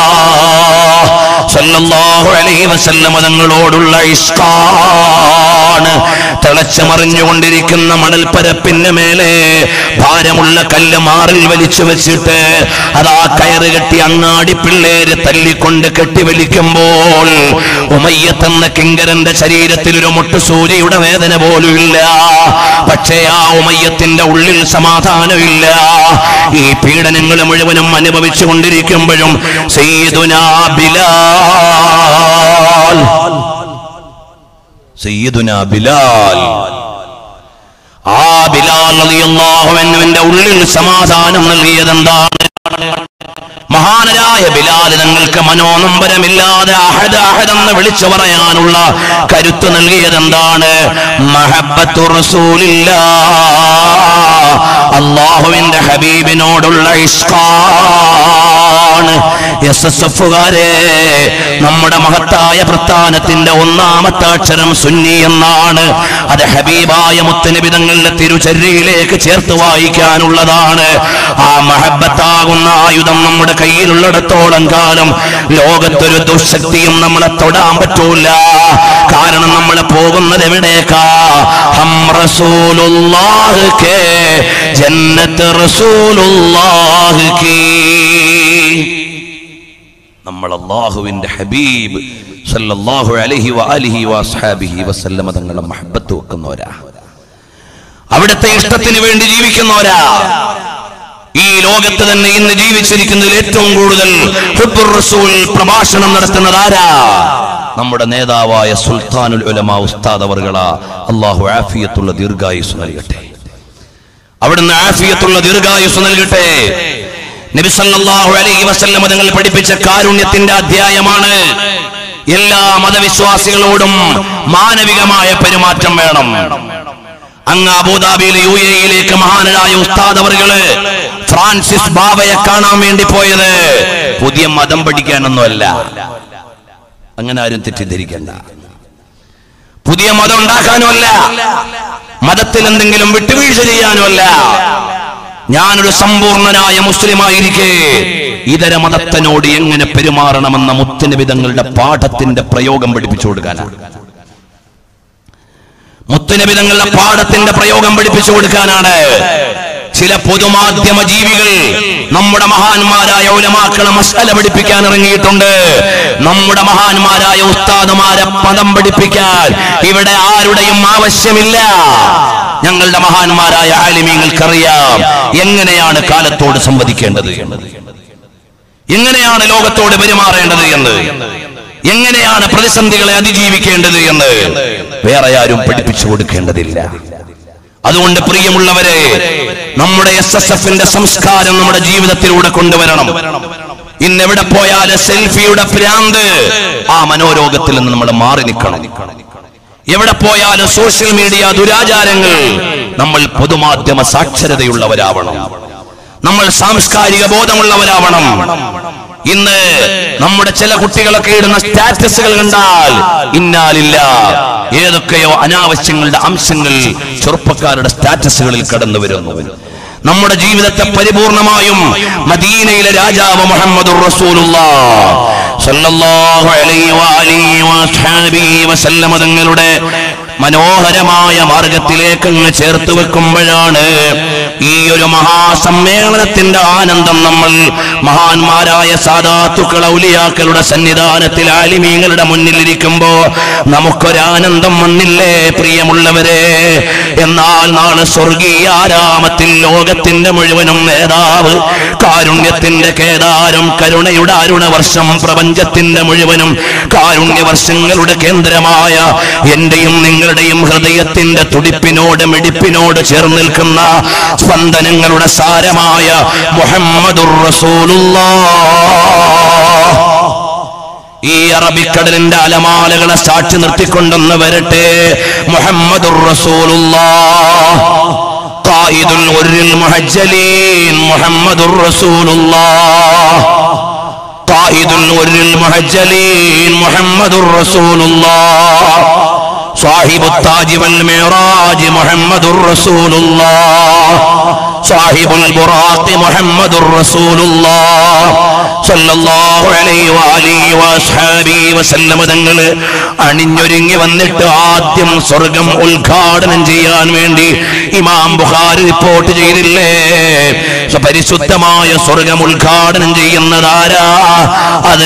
സല്ലല്ലാഹു അലൈഹി വസല്ലം തങ്ങളോടുള്ള ഇഷ്കാൻ എന്താണ് തിളച്ചു മറിഞ്ഞുകൊണ്ടിരിക്കുന്ന മണൽപ്പരപ്പിന് മേലെ ഭാരമുള്ള കല്ല് മാറിൽ വലിച്ചു വെച്ചിട്ട് അതാ കയറ് കെട്ടി അങ്ങാടി പിള്ളേര് തല്ലിക്കൊണ്ട് കെട്ടിവലിക്കുമ്പോൾ ഉമയ്യത്തെന്ന കിങ്കരന്റെ ശരീരത്തിൽ ഒരു മുട്ടുസൂര്യയുടെ വേദന പോലും ഇല്ല പക്ഷേ ആ ഉമയ്യത്തിന്റെ ഉള്ളിൽ സമാധാനമില്ല ഈ പീഡനങ്ങൾ മുഴുവനും അനുഭവിച്ചു കൊണ്ടിരിക്കുമ്പോഴും സയ്യിദുനാ ബിലാൽ സയ്യിദുനാ ബിലാൽ ആ ബിലാൽ റളിയല്ലാഹു അൻഹുവിന്റെ ഉള്ളിൽ സമാധാനം നൽകിയത് എന്താണ് മഹാനരായ ബിലാൽ നിങ്ങൾക്ക് മനോനമ്പരമില്ലാതെ അഹദ് അഹദ് എന്ന് വിളിച്ചു പറയാനുള്ള കരുത്ത് നൽകിയത് എന്താണ് മഹബത്തു റസൂലില്ലാ അള്ളാഹുവിന്റെ ഹബീബിനോടുള്ള ഇഷ്കാണ് എസ് എസ് എഫുകാരെ നമ്മുടെ മഹത്തായ പ്രസ്ഥാനത്തിന്റെ ഒന്നാമത്തെ അക്ഷരം സുന്നി എന്നാണ് അത് ഹബീബായ മുത്തനബിതങ്ങളുടെ തിരുചര്യയിലേക്ക് ചേർത്ത് വായിക്കാനുള്ളതാണ് ആ മഹബത്താകുന്ന ആയുധം നമ്മുടെ കയ്യിലുള്ളിടത്തോളം കാലം ലോകത്തൊരു ദുശക്തിയും നമ്മളെ തൊടാൻ പറ്റൂല കാരണം നമ്മൾ പോകുന്നത് എവിടേക്കാ ഹം റസൂലുള്ളാഹ് കേ ജന്നത്ത് റസൂലുള്ളാഹ് കീ നമ്മൾ അള്ളാഹുവിന്റെ ഹബീബ് സല്ലല്ലാഹു അലൈഹി വഅലിഹി വഅസ്ഹാബിഹി വസല്ലമ തങ്ങളെ മഹബത്ത് വെക്കുന്നവരാ അവിടുത്തെ ഇഷ്ടത്തിന് വേണ്ടി ജീവിക്കുന്നവരാ ഈ ലോകത്ത് തന്നെ ഇന്ന് ജീവിച്ചിരിക്കുന്നതിൽ ഏറ്റവും കൂടുതൽ ഹിബ്ബുർ റസൂൽ പ്രഭാഷണം നടത്തുന്നത് ആരാ നമ്മുടെ നേതാവായ സുൽത്താനുൽ ഉലമ ഉസ്താദ് അവർകളാ അള്ളാഹു ആഫിയത്തുള്ള ദീർഘായുസ് നൽകട്ടെ അവിടുന്ന് ആഫിയത്തുള്ള ദീർഘായുസ് നൽകട്ടെ നബി സല്ലല്ലാഹു അലൈഹി വസല്ലം തങ്ങൾ പഠിപ്പിച്ച കാരുണ്യത്തിന്റെ അധ്യായമാണ് എല്ലാ മതവിശ്വാസികളോടും മാനവികമായ പെരുമാറ്റം വേണം അങ്ങ് അബുദാബിയിലെ യു എയിലേക്ക് മഹാനായ ഉസ്താദ് അവറുകള് ഫ്രാൻസിസ് ബാബയെ കാണാൻ വേണ്ടി പോയത് പുതിയ മതം പഠിക്കാനൊന്നുമല്ല അങ്ങനെ ആരും തെറ്റിദ്ധരിക്കണ്ട പുതിയ മതം ഉണ്ടാക്കാനുമല്ല മതത്തിൽ എന്തെങ്കിലും വിട്ടുവീഴ്ച ചെയ്യാനുമല്ല ഞാനൊരു സമ്പൂർണനായ മുസ്ലിമായിരിക്കെ ഇതര മതത്തിനോട് എങ്ങനെ പെരുമാറണമെന്ന മുത്തനബിതങ്ങളുടെ പാഠത്തിന്റെ പ്രയോഗം പഠിപ്പിച്ചു കൊടുക്കാനാണ് മുത്തനബിതങ്ങളുടെ പാഠത്തിന്റെ പ്രയോഗം പഠിപ്പിച്ചു കൊടുക്കാനാണ് ചില പൊതുമാധ്യമ ജീവികൾ നമ്മുടെ മഹാന്മാരായ ഉലമാക്കളെ മസാല പഠിപ്പിക്കാൻ ഇറങ്ങിയിട്ടുണ്ട് നമ്മുടെ മഹാന്മാരായ ഉസ്താദുമാരെ പദം പഠിപ്പിക്കാൻ ഇവിടെ ആരുടെയും ആവശ്യമില്ല ഞങ്ങളുടെ മഹാന്മാരായ ആലിമീങ്ങൾക്കറിയാം എങ്ങനെയാണ് കാലത്തോട് സംവദിക്കേണ്ടത് എന്നത് എങ്ങനെയാണ് ലോകത്തോട് പെരുമാറേണ്ടത് എന്ന് എങ്ങനെയാണ് പ്രതിസന്ധികളെ അതിജീവിക്കേണ്ടത് എന്ന് വേറെ ആരും പഠിപ്പിച്ചു കൊടുക്കേണ്ടതില്ല അതുകൊണ്ട് പ്രിയമുള്ളവരെ നമ്മുടെ എസ് എസ് എഫിന്റെ സംസ്കാരം നമ്മുടെ ജീവിതത്തിലൂടെ കൊണ്ടുവരണം ഇന്ന് എവിടെ പോയാലും സെൽഫിയുടെ ഭ്രാന്ത് ആ മനോരോഗത്തിൽ നിന്ന് നമ്മൾ മാറി നിൽക്കണം എവിടെ പോയാലും സോഷ്യൽ മീഡിയ ദുരാചാരങ്ങൾ നമ്മൾ പൊതുമാധ്യമ സാക്ഷരതയുള്ളവരാവണം നമ്മൾ സാംസ്കാരിക ബോധമുള്ളവരാവണം ഇന്ന് നമ്മുടെ ചില കുട്ടികളൊക്കെ ഇടുന്ന സ്റ്റാറ്റസുകൾ കണ്ടാൽ ഇന്നാലില്ല ഏതൊക്കെയോ അനാവശ്യങ്ങളുടെ അംശങ്ങൾ ചെറുപ്പക്കാരുടെ സ്റ്റാറ്റസുകളിൽ കടന്നു വരുന്നു നമ്മുടെ ജീവിതത്തെ പരിപൂർണമായും മദീനയിലെ രാജാവ് മുഹമ്മദ് തങ്ങളുടെ മനോഹരമായ മാർഗത്തിലേക്ക് അങ്ങ് ചേർത്ത് വെക്കുമ്പോഴാണ് ഈ ഒരു മഹാസമ്മേളനത്തിന്റെ ആനന്ദം നമ്മൾ മഹാന്മാരായ സാധാത്തുക്കൾ ഔലിയാക്കളുടെ സന്നിധാനത്തിൽ ആലിമീങ്ങളുടെ മുന്നിലിരിക്കുമ്പോ നമുക്കൊരാനന്ദം വന്നില്ലേ പ്രിയമുള്ളവരെ എന്നാൽ നാളെ സ്വർഗീയ ആരാമത്തിൽ ലോകത്തിന്റെ മുഴുവനും നേതാവ് കാരുണ്യത്തിന്റെ കേദാരം കരുണയുടെ അരുണവർഷം പ്രപഞ്ചത്തിന്റെ മുഴുവനും കാരുണ്യ വർഷങ്ങളുടെ കേന്ദ്രമായ എന്റെയും നിങ്ങളുടെയും ഹൃദയത്തിന്റെ തുടിപ്പിനോട് മിടിപ്പിനോട് ചേർന്ന് നിൽക്കുന്ന സ്പന്ദനങ്ങളുടെ സാരമായ മുഹമ്മദുർ റസൂലുള്ളാഹ് ഈ അറബിക്കടലിന്റെ അലമാലകളെ സാക്ഷി നിർത്തിക്കൊണ്ടെന്ന് വരട്ടെ മുഹമ്മദുർ റസൂലുള്ളാഹ് ഖായിദുൽ ഉർരിൽ മുഹജ്ജലീൻ മുഹമ്മദുർ റസൂലുള്ളാഹ് ഖായിദുൽ ഉർരിൽ മുഹജ്ജലീൻ മുഹമ്മദുർ റസൂലുള്ളാഹ് صاحب التاج والمعراج محمد رسول الله صاحب البراق محمد رسول الله صلى الله عليه وآله وأصحابه وسلم തങ്ങള് അണിഞ്ഞൊരുങ്ങി വന്നിട്ട് ആദ്യം സ്വർഗം ഉദ്ഘാടനം ചെയ്യാൻ വേണ്ടി ഇമാം ബുഖാരി റിപ്പോർട്ട് ചെയ്തില്ലേ സ- പരിശുദ്ധമായ സ്വർഗം ഉദ്ഘാടനം ചെയ്യുന്നതാരാ അത്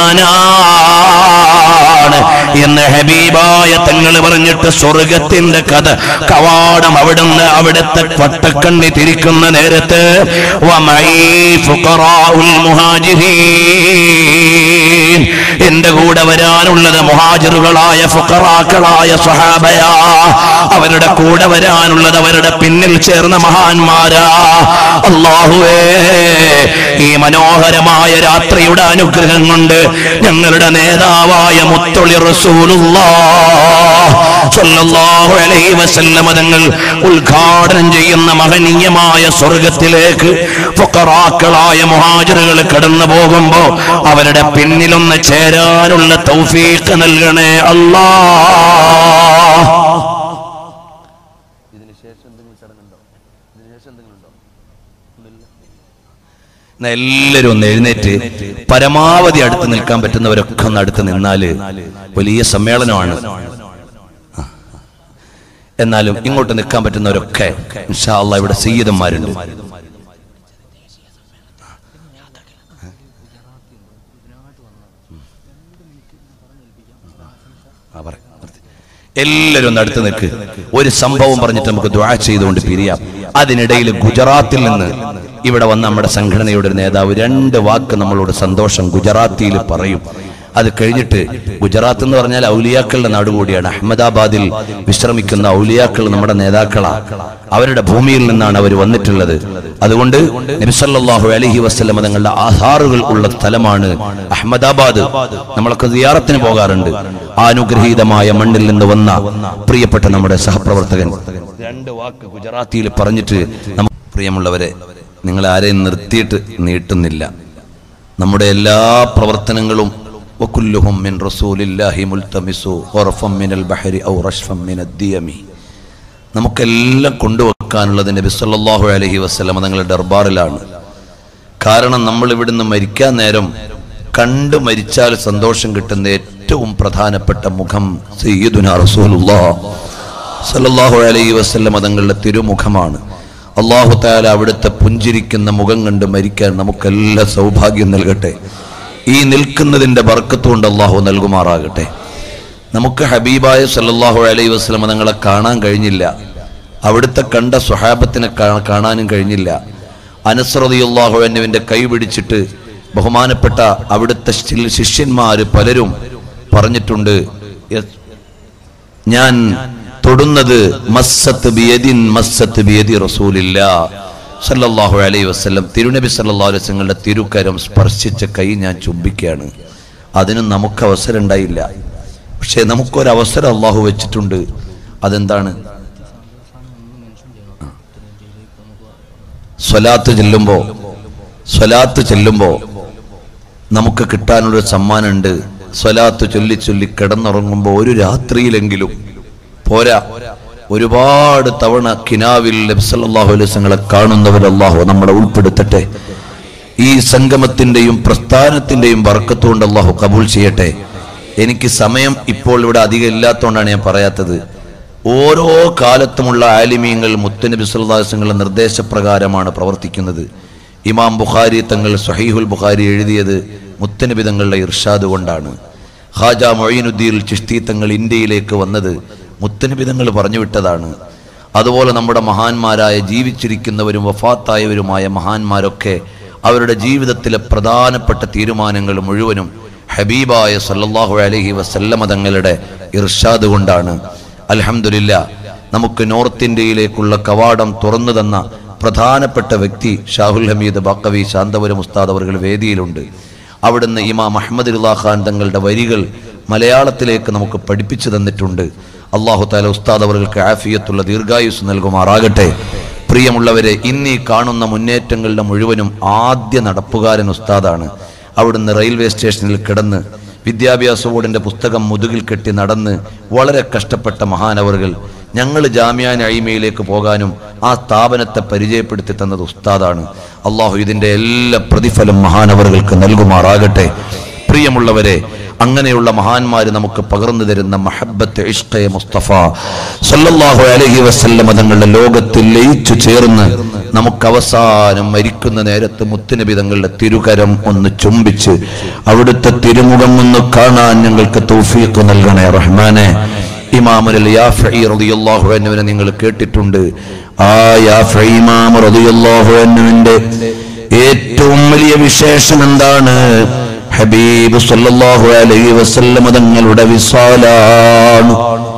ഞാനാണ് എന്ന് ഹബീബായ തങ്ങൾ പറഞ്ഞിട്ട് സ്വർഗത്തിന്റെ കഥ കവാടം അവിടുന്ന് അവിടുത്തെ വട്ടക്കണ്ണി തിരിക്കുന്ന നേരത്ത് വമഈ ഫുഖറാഉൽ മുഹാജിരീൻ എന്റെ കൂടെ വരാനുള്ളത് മുഹാജിറുകളായ ഫുഖറാക്കളായ സ്വഹാബയാ അവരുടെ കൂടെ വരാനുള്ളത് അവരുടെ പിന്നിൽ ചേർന്ന മഹാന്മാരാ അള്ളാഹുവേ ഈ മനോഹരമായ രാത്രിയുടെ അനുഗ്രഹം കൊണ്ട് ഞങ്ങളുടെ നേതാവായ മുത്തൊളി റസൂലുള്ളാഹ് അലൈഹി വസല്ലമ തങ്ങൾ ഉദ്ഘാടനം ചെയ്യുന്ന മഹനീയമായ സ്വർഗത്തിലേക്ക് ഫുഖറാക്കളായ മുഹാജിറുകൾ കടന്നു പോകുമ്പോ അവരുടെ പിന്നിലൊന്ന് ചേരാനുള്ള തൗഫീഖ് നൽകണേ അല്ലാ എന്നാ എല്ലാവരും ഒന്ന് എഴുന്നേറ്റ് പരമാവധി അടുത്ത് നിൽക്കാൻ പറ്റുന്നവരൊക്കെ ഒന്ന് അടുത്ത് നിന്നാല് വലിയ സമ്മേളനമാണ് ആ. എന്നാലും ഇങ്ങോട്ട് നിൽക്കാൻ പറ്റുന്നവരൊക്കെ ഇൻഷാ അള്ളാ ഇവിടെ സയ്യിദന്മാരുണ്ട് ആ, പറ, നിർത്തി. എല്ലാവരും ഒന്ന് അടുത്ത് നിൽക്ക് ഒരു സംഭവം പറഞ്ഞിട്ട് നമുക്ക് ദ്വാ ചെയ്തുകൊണ്ട് പിരിയാം അതിനിടയിൽ ഗുജറാത്തിൽ നിന്ന് ഇവിടെ വന്ന നമ്മുടെ സംഘടനയുടെ ഒരു നേതാവ് രണ്ട് വാക്ക് നമ്മളോട് സന്തോഷം ഗുജറാത്തിയിൽ പറയും അത് കഴിഞ്ഞിട്ട് ഗുജറാത്ത് എന്ന് പറഞ്ഞാൽ ഔലിയാക്കളുടെ നാട് കൂടിയാണ് അഹമ്മദാബാദിൽ വിശ്രമിക്കുന്ന ഔലിയാക്കൾ നമ്മുടെ നേതാക്കളാ അവരുടെ ഭൂമിയിൽ നിന്നാണ് അവർ വന്നിട്ടുള്ളത് അതുകൊണ്ട് നബിസല്ലാഹു അലഹി വസ്ലം തങ്ങളുടെ ആധാറുകൾ ഉള്ള സ്ഥലമാണ് അഹമ്മദാബാദ് നമ്മളൊക്കെ സിയാറത്തിന് പോകാറുണ്ട് ആ അനുഗ്രഹീതമായ മണ്ണിൽ നിന്ന് വന്ന പ്രിയപ്പെട്ട നമ്മുടെ സഹപ്രവർത്തകൻ രണ്ട് വാക്ക് ഗുജറാത്തിയിൽ പറഞ്ഞിട്ട് നമ്മ പ്രിയമുള്ളവരെ നിങ്ങളെ ആരെയും നിർത്തിയിട്ട് നീട്ടുന്നില്ല നമ്മുടെ എല്ലാ പ്രവർത്തനങ്ങളും വകുല്ലുഹും മിൻ റസൂലില്ലാഹി മുൽതമിസു ഖറഫം മിനൽ ബഹരി ഔ റഷ്ഫം മിനദ് ദിയമി നമുക്കെല്ലാം കൊണ്ടുവെക്കാനുള്ളത് നബി സല്ലല്ലാഹു അലൈഹി വസല്ലം തങ്ങളുടെ ദർബാറിലാണ് കാരണം നമ്മൾ ഇവിടുന്ന് മരിക്കാൻ നേരം കണ്ടു മരിച്ചാൽ സന്തോഷം കിട്ടുന്ന ഏറ്റവും പ്രധാനപ്പെട്ട മുഖം സയ്യിദുന റസൂലുള്ളാഹ് സല്ലല്ലാഹു അലൈഹി വസല്ലം തങ്ങളുടെ തിരുമുഖമാണ് അള്ളാഹു താല അവിടുത്തെ പുഞ്ചിരിക്കുന്ന മുഖം കണ്ട് മരിക്കാൻ നമുക്കെല്ലാം സൗഭാഗ്യം നൽകട്ടെ ഈ നിൽക്കുന്നതിന്റെ ബർക്കത്തുകൊണ്ട് അള്ളാഹു നൽകുമാറാകട്ടെ നമുക്ക് ഹബീബായ സല്ലല്ലാഹു അലൈഹി വസല്ലം തങ്ങളെ കാണാൻ കഴിഞ്ഞില്ല അവിടുത്തെ കണ്ട സ്വഹാബത്തിനെ കാ- കാണാനും കഴിഞ്ഞില്ല അനസ്രതിയുള്ളാഹു എന്നുവിന്റെ കൈ പിടിച്ചിട്ട് ബഹുമാനപ്പെട്ട അവിടുത്തെ ശിൽ- ശിഷ്യന്മാര് പലരും പറഞ്ഞിട്ടുണ്ട് "യ- ഞാൻ തൊടുന്നത് മസ്സത്ത് ബിയദിൻ മസ്സത്ത് ബിയദി റസൂലില്ല സല്ലല്ലാഹു അലൈഹി വസല്ലം തിരുനബി സല്ലല്ലാഹു അലൈഹി വസല്ലങ്ങളുടെ തിരുക്കരം സ്പർശിച്ച കൈ ഞാൻ ചുംബിക്കുകയാണ് അതിനും നമുക്ക് അവസരം ഉണ്ടായില്ല പക്ഷേ നമുക്കൊരവസരം അള്ളാഹു വെച്ചിട്ടുണ്ട് അതെന്താണ് സ്വലാത്ത് ചെല്ലുമ്പോ സ്വലാത്ത് ചെല്ലുമ്പോ നമുക്ക് കിട്ടാനുള്ളൊരു സമ്മാനമുണ്ട് സ്വലാത്ത് ചൊല്ലി ചൊല്ലി കിടന്നുറങ്ങുമ്പോൾ ഒരു രാത്രിയിലെങ്കിലും പോരാ ഒരുപാട് തവണ കിനാവിൽ നബ്സല്ലാഹു അലൈസങ്ങളെ കാണുന്നവർ അള്ളാഹു നമ്മളെ ഉൾപ്പെടുത്തട്ടെ ഈ സംഗമത്തിന്റെയും പ്രസ്ഥാനത്തിന്റെയും വർക്കത്തുകൊണ്ട് അള്ളാഹു കബൂൾ ചെയ്യട്ടെ എനിക്ക് സമയം ഇപ്പോൾ ഇവിടെ അധികം ഇല്ലാത്തതുകൊണ്ടാണ് ഞാൻ പറയാത്തത് ഓരോ കാലത്തുമുള്ള ആലിമീങ്ങൾ മുത്തനബി സുല്ലാസങ്ങളുടെ നിർദ്ദേശപ്രകാരമാണ് പ്രവർത്തിക്കുന്നത് ഇമാം ബുഖാരി തങ്ങൾ സഹീഹുൽ ബുഖാരി എഴുതിയത് മുത്തനബി തങ്ങളുടെ ഇർഷാദ് കൊണ്ടാണ് ഹാജ മൊയ്നുദ്ദീൻ ചിഷ്തി തങ്ങൾ ഇന്ത്യയിലേക്ക് വന്നത് മുത്തനബി തങ്ങൾ പറഞ്ഞു വിട്ടതാണ് അതുപോലെ നമ്മുടെ മഹാന്മാരായ ജീവിച്ചിരിക്കുന്നവരും വഫാത്തായവരുമായ മഹാന്മാരൊക്കെ അവരുടെ ജീവിതത്തിലെ പ്രധാനപ്പെട്ട തീരുമാനങ്ങൾ മുഴുവനും ഹബീബായ സല്ലല്ലാഹു അലൈഹി വസല്ലമ തങ്ങളുടെ ഇർഷാദ് കൊണ്ടാണ് അൽഹംദുലില്ല നമുക്ക് നോർത്ത് ഇന്ത്യയിലേക്കുള്ള കവാടം തുറന്നു തന്ന പ്രധാനപ്പെട്ട വ്യക്തി ഷാഹുൽ ഹമീദ് ബാക്കവി ശാന്തപുരം ഉസ്താദ് അവർ വേദിയിലുണ്ട് അവിടുന്ന് ഇമാം അഹമ്മദ് ഖാൻ തങ്ങളുടെ വരികൾ മലയാളത്തിലേക്ക് നമുക്ക് പഠിപ്പിച്ചു തന്നിട്ടുണ്ട് അള്ളാഹു താല ഉസ്താദ് അവർക്ക് ആഫിയത്തുള്ള ദീർഘായുസ് നൽകുമാറാകട്ടെ പ്രിയമുള്ളവരെ ഇന്നീ കാണുന്ന മുന്നേറ്റങ്ങളുടെ മുഴുവനും ആദ്യ നടപ്പുകാരൻ ഉസ്താദാണ് അവിടുന്ന് റെയിൽവേ സ്റ്റേഷനിൽ കിടന്ന് വിദ്യാഭ്യാസ ബോർഡിന്റെ പുസ്തകം മുതുകിൽ കെട്ടി നടന്ന് വളരെ കഷ്ടപ്പെട്ട മഹാനവറുകൾ ഞങ്ങൾ ജാമ്യാ നൈമയിലേക്ക് പോകാനും ആ സ്ഥാപനത്തെ പരിചയപ്പെടുത്തി തന്നത് ഉസ്താദാണ് അള്ളാഹു ഇതിന്റെ എല്ലാ പ്രതിഫലം മഹാനവറുകൾക്ക് നൽകുമാറാകട്ടെ പ്രിയമുള്ളവരെ അങ്ങനെയുള്ള മഹാന്മാര് നമുക്ക് പകർന്നു തരുന്ന മഹബത്ത് ഇഷ്കെ മുസ്തഫ സല്ലല്ലാഹു അലൈഹി വസല്ലം തങ്ങളുടെ ലോകത്തിൽ ലയിച്ചു ചേർന്ന് നമുക്ക് അവസാനം മരിക്കുന്ന നേരത്ത് മുത്തുനബി തങ്ങളുടെ തിരുകരം ഒന്ന് ചുംബിച്ച് അവിടുത്തെ തിരുമുഖം ഒന്ന് കാണാൻ ഞങ്ങൾക്ക് തൗഫീഖ് നൽകണേ റഹ്മാനെ ഇമാമുൽ യാഫഈ റളിയല്ലാഹു അൻഹുവിനെ നിങ്ങൾ കേട്ടിട്ടുണ്ട് ആ യാഫഈ ഇമാം റളിയല്ലാഹു അൻഹുവിന്റെ ഏറ്റവും വലിയ വിശേഷം എന്താണ് ഹബീബ് സല്ലല്ലാഹു അലൈഹി വസല്ലം തങ്ങളുടെ വിസാലാണ്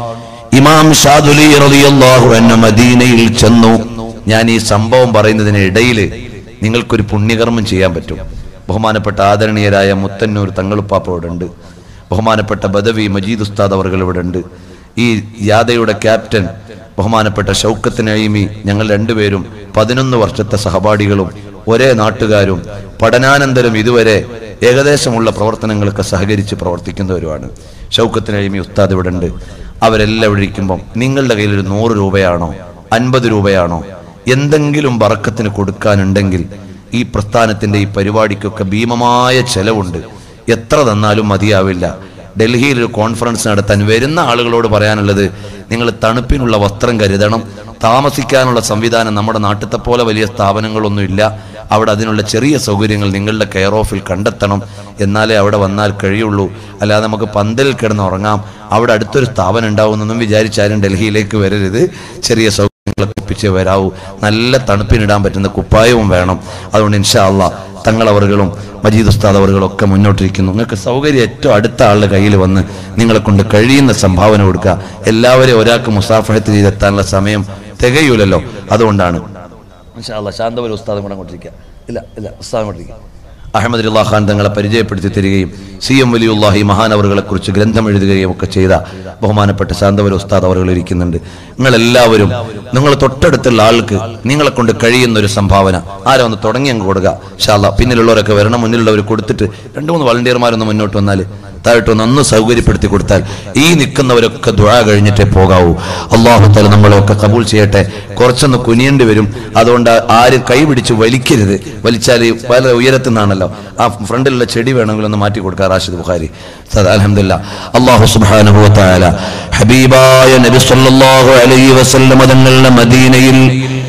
ഇമാം ഷാദുലി റളിയല്ലാഹു അൻഹു മദീനയിൽ ചെന്നു ഞാൻ ഈ സംഭവം പറയുന്നതിന് ഇടയിൽ നിങ്ങൾക്കൊരു പുണ്യകർമ്മം ചെയ്യാൻ പറ്റും ബഹുമാനപ്പെട്ട ആദരണീയരായ മുത്തന്നൂർ തങ്ങളുപ്പാപ്പ ഇവിടെ ഉണ്ട് ബഹുമാനപ്പെട്ട ബദവി മജീദ് ഉസ്താദ് അവർ ഇവിടെ ഉണ്ട് ഈ യാദയുടെ ക്യാപ്റ്റൻ ബഹുമാനപ്പെട്ട ഷൗക്കത്ത് നഈമി ഞങ്ങൾ രണ്ടുപേരും പതിനൊന്ന് വർഷത്തെ സഹപാഠികളും ഒരേ നാട്ടുകാരും പഠനാനന്തരം ഇതുവരെ ഏകദേശമുള്ള പ്രവർത്തനങ്ങളൊക്കെ സഹകരിച്ച് പ്രവർത്തിക്കുന്നവരുമാണ് ഷൗക്കത്ത് നഈമി ഉസ്താദ് ഇവിടെ ഉണ്ട് അവരെല്ലാം വിളിക്കുമ്പം നിങ്ങളുടെ കയ്യിൽ ഒരു നൂറ് രൂപയാണോ അൻപത് രൂപയാണോ എന്തെങ്കിലും ബറക്കത്തിന് കൊടുക്കാനുണ്ടെങ്കിൽ ഈ പ്രസ്ഥാനത്തിന്റെ ഈ പരിപാടിക്കൊക്കെ ഭീമമായ ചെലവുണ്ട് എത്ര തന്നാലും മതിയാവില്ല ഡൽഹിയിൽ ഒരു കോൺഫറൻസ് നടത്താൻ വരുന്ന ആളുകളോട് പറയാനുള്ളത് നിങ്ങൾ തണുപ്പിനുള്ള വസ്ത്രം കരുതണം താമസിക്കാനുള്ള സംവിധാനം നമ്മുടെ നാട്ടിലത്തെ പോലെ വലിയ സ്ഥാപനങ്ങളൊന്നുമില്ല അവിടെ അതിനുള്ള ചെറിയ സൗകര്യങ്ങൾ നിങ്ങളുടെ കെയർ ഓഫിൽ കണ്ടെത്തണം എന്നാലേ അവിടെ വന്നാൽ കഴിയുള്ളൂ അല്ലാതെ നമുക്ക് പന്തലിൽ കിടന്ന് ഉറങ്ങാം അവിടെ അടുത്തൊരു സ്ഥാപനം ഉണ്ടാവുമെന്നൊന്നും വിചാരിച്ചാലും ഡൽഹിയിലേക്ക് വരരുത് ചെറിയ സൗകര്യങ്ങളൊക്കെ ഒപ്പിച്ചേ വരാവൂ നല്ല തണുപ്പിനിടാൻ പറ്റുന്ന കുപ്പായവും വേണം അതുകൊണ്ട് ഇൻഷാ അള്ളാ തങ്ങളവറുകളും മജീദ് ഉസ്താദ് അവറുകളും ഒക്കെ മുന്നോട്ടിരിക്കുന്നു നിങ്ങൾക്ക് സൗകര്യം ഏറ്റവും അടുത്ത ആളുടെ കയ്യിൽ വന്ന് നിങ്ങളെ കൊണ്ട് കഴിയുന്ന സംഭാവന കൊടുക്കുക എല്ലാവരെയും ഒരാൾക്ക് മുസാഫഹത്ത് ചെയ്തെത്താനുള്ള സമയം തികയൂലല്ലോ അതുകൊണ്ടാണ് ഇൻഷാ അള്ളാ ശാന്തവർ ഉസ്താദം കൂടെ കൊണ്ടിരിക്കുക ഇല്ല ഇല്ല ഉസ്താദം കൊണ്ടിരിക്കുക അഹമ്മദ് അല്ലാ ഖാൻ തങ്ങളെ പരിചയപ്പെടുത്തി തരികയും സി എം വലിയുല്ലാഹി മഹാനവറുകളെ കുറിച്ച് ഗ്രന്ഥം എഴുതുകയും ഒക്കെ ചെയ്ത ബഹുമാനപ്പെട്ട ശാന്തവർ ഉസ്താദ് അവറുകൾ ഇരിക്കുന്നുണ്ട് നിങ്ങളെല്ലാവരും നിങ്ങൾ തൊട്ടടുത്തുള്ള ആൾക്ക് നിങ്ങളെ കൊണ്ട് കഴിയുന്ന ഒരു സംഭാവന ആരോ ഒന്ന് തുടങ്ങി അങ്ങ് കൊടുക്കുക ഷാല്ല പിന്നിലുള്ളവരൊക്കെ വരണം മുന്നിലുള്ളവർ കൊടുത്തിട്ട് രണ്ട് മൂന്ന് വളണ്ടിയർമാരൊന്ന് മുന്നോട്ട് വന്നാൽ താഴോട്ട് ഒന്ന് ഒന്ന് സൗകര്യപ്പെടുത്തി കൊടുത്താൽ ഈ നിൽക്കുന്നവരൊക്കെ ദുഴ കഴിഞ്ഞിട്ടേ പോകാവൂ അള്ളാഹു തല നമ്മളെയൊക്കെ കബൂൾ ചെയ്യട്ടെ കുറച്ചൊന്ന് കുനിയേണ്ടി വരും അതുകൊണ്ട് ആരും കൈ പിടിച്ച് വലിക്കരുത് വലിച്ചാൽ പല ഉയരത്തിൽ നിന്നാണല്ലോ ആ ഫ്രണ്ടിലുള്ള ചെടി വേണമെങ്കിൽ ഒന്ന് മാറ്റി കൊടുക്കാം റാഷിദ് ബുഖാരി അലഹമില്ല അള്ളാഹു സുബ്ഹാനഹു വ തആല ഹബീബായ നബി സല്ലല്ലാഹു അലൈഹി വസല്ലം തങ്ങളുടെ മദീനയിൽ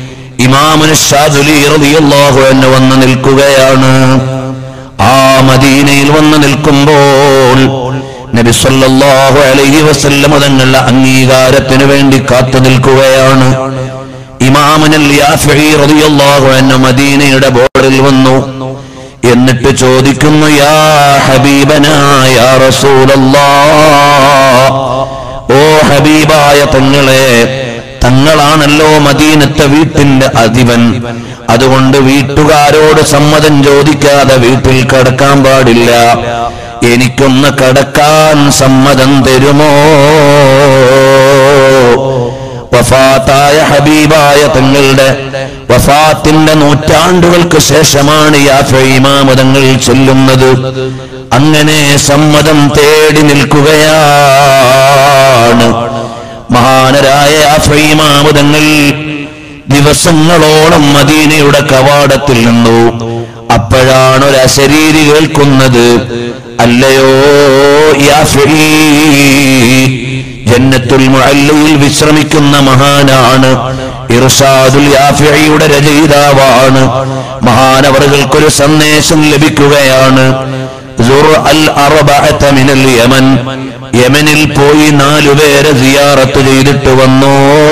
ഇമാമുൻ ഷാദുലി റളിയല്ലാഹു അൻഹു വന്ന് നിൽക്കുകയാണ് ആ മദീനയിൽ വന്ന് നിൽക്കുമ്പോൾ നബി സല്ലല്ലാഹു അലൈഹി വസല്ലം തങ്ങളുടെ അംഗീകാരത്തിന് വേണ്ടി കാത്തു നിൽക്കുകയാണ് ഇമാമുനൽ യാഫിഈ റളിയല്ലാഹു അൻഹു മദീനയുടെ ബോർഡിൽ വന്നു എന്നിട്ട് ചോദിക്കുന്നു യാ ഹബീബനാ യാ റസൂലല്ലാഹ് ഓ ഹബീബായ തങ്ങളെ തങ്ങളാണല്ലോ മദീനത്തെ വീട്ടിന്റെ അധിപൻ അതുകൊണ്ട് വീട്ടുകാരോട് സമ്മതം ചോദിക്കാതെ വീട്ടിൽ കടക്കാൻ പാടില്ല എനിക്കൊന്ന് കടക്കാൻ സമ്മതം തരുമോ വഫാത്തായ ഹബീബായ തങ്ങളുടെ വഫാത്തിന്റെ നൂറ്റാണ്ടുകൾക്ക് ശേഷമാണ് യാഫിമാമതങ്ങൾ ചൊല്ലുന്നത് അങ്ങനെ സമ്മതം തേടി നിൽക്കുകയാണ് മഹാനരായ യാഫിമാമതങ്ങൾ ദിവസങ്ങളോളം മദീനയുടെ കവാടത്തിൽ നിന്നു അപ്പോഴാണ് ഒരു അശരീരി കേൾക്കുന്നത് അല്ലയോ യാഫി ജന്നത്തുൽ മുഅല്ലയിൽ വിശ്രമിക്കുന്ന മഹാനാണ് ഇർഷാദുൽ യാഫിയുടെ രചയിതാവാണ് മഹാനവറുകൾക്കൊരു സന്ദേശം ലഭിക്കുകയാണ് സുർ അൽ അർബഅത മിനൽ യമൻ യമനിൽ പോയി നാലുപേരെ സിയാറത്ത് ചെയ്തിട്ട് വന്നു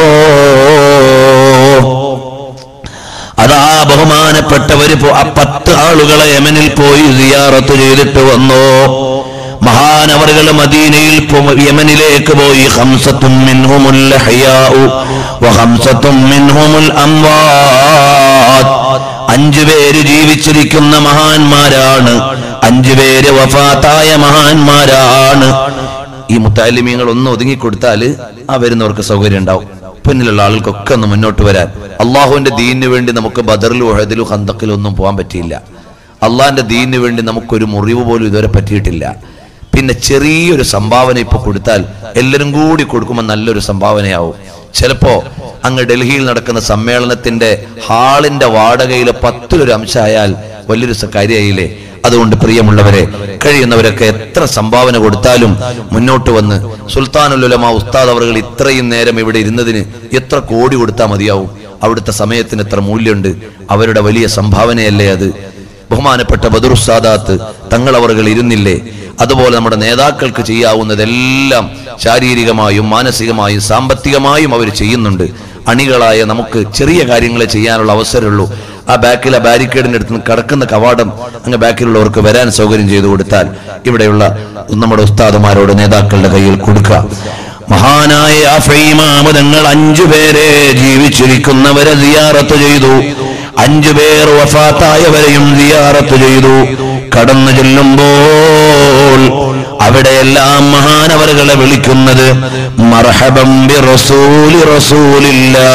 അതാ ബഹുമാനപ്പെട്ടവര് പോ- ആ പത്ത് ആളുകളെ യമനിൽ പോയി സിയാറത്ത് ചെയ്തിട്ട് വന്നു മഹാനവറുകൾ മദീനയിൽ പോ- യമനിലേക്ക് പോയി ഹംസത്തും മിൻഹുമുൽ അഹ്യാഉ വഹംസത്തും മിൻഹുമുൽ അംവാത് അഞ്ചു പേര് ജീവിച്ചിരിക്കുന്ന മഹാന്മാരാണ് അഞ്ചു പേര് വഫാത്തായ മഹാന്മാരാണ് ഈ മുത്താലിമീങ്ങൾ ഒന്ന് ഒതുങ്ങിക്കൊടുത്താൽ ആ വരുന്നവർക്ക് സൗകര്യം ഉണ്ടാവും പിന്നിലുള്ള ആളുകൾക്കൊക്കെ ഒന്ന് മുന്നോട്ട് വരാൻ അള്ളാഹുവിന്റെ ദീനിന് വേണ്ടി നമുക്ക് ബദറിലും ഉഹദിലും ഹന്തക്കിലും ഒന്നും പോകാൻ പറ്റിയില്ല അള്ളാഹിന്റെ ദീനിന് വേണ്ടി നമുക്കൊരു മുറിവ് പോലും ഇതുവരെ പറ്റിയിട്ടില്ല പിന്നെ ചെറിയൊരു സംഭാവന ഇപ്പൊ കൊടുത്താൽ എല്ലാവരും കൂടി കൊടുക്കുമ്പോൾ നല്ലൊരു സംഭാവനയാവും ചിലപ്പോ അങ്ങ് ഡൽഹിയിൽ നടക്കുന്ന സമ്മേളനത്തിന്റെ ഹാളിന്റെ വാടകയിലെ പത്തിലൊരു അംശമായാൽ വലിയൊരു സ- കാര്യമായില്ലേ അതുകൊണ്ട് പ്രിയമുള്ളവരെ കഴിയുന്നവരൊക്കെ എത്ര സംഭാവന കൊടുത്താലും മുന്നോട്ട് വന്ന് സുൽത്താനുലുലമ ഉസ്താദ് അവർ ഇത്രയും നേരം ഇവിടെ ഇരുന്നതിന് എത്ര കോടി കൊടുത്താൽ മതിയാവും അവിടുത്തെ സമയത്തിന് എത്ര മൂല്യമുണ്ട് അവരുടെ വലിയ സംഭാവനയല്ലേ അത് ബഹുമാനപ്പെട്ട ബദുറുസാദാത്ത് തങ്ങൾ അവറുകൾ ഇരുന്നില്ലേ അതുപോലെ നമ്മുടെ നേതാക്കൾക്ക് ചെയ്യാവുന്നതെല്ലാം ശാരീരികമായും മാനസികമായും സാമ്പത്തികമായും അവർ ചെയ്യുന്നുണ്ട് അണികളായ നമുക്ക് ചെറിയ കാര്യങ്ങളെ ചെയ്യാനുള്ള അവസരമുള്ളൂ ആ ബാക്കിലെ ബാരിക്കേഡിന്റെ അടുത്ത് നിന്ന് കടക്കുന്ന കവാടം അങ്ങ് ബാക്കിലുള്ളവർക്ക് വരാൻ സൗകര്യം ചെയ്തു കൊടുത്താൽ ഇവിടെയുള്ള നമ്മുടെ ഉസ്താദുമാരോട് നേതാക്കളുടെ കയ്യിൽ കൊടുക്കുക മഹാനായ ആഫൈമാമ് തങ്ങൾ അഞ്ചു പേരെ ജീവിച്ചിരിക്കുന്നവരെ സിയാറത്ത് ചെയ്തു അഞ്ചു പേർ വഫാത്തായവരെയും സിയാറത്ത് ചെയ്തു കടന്നു ചെല്ലുമ്പോൾ അവിടെയെല്ലാം മഹാനവറുകളെ വിളിക്കുന്നത് മർഹബം ബി റസൂലി റസൂലില്ലാ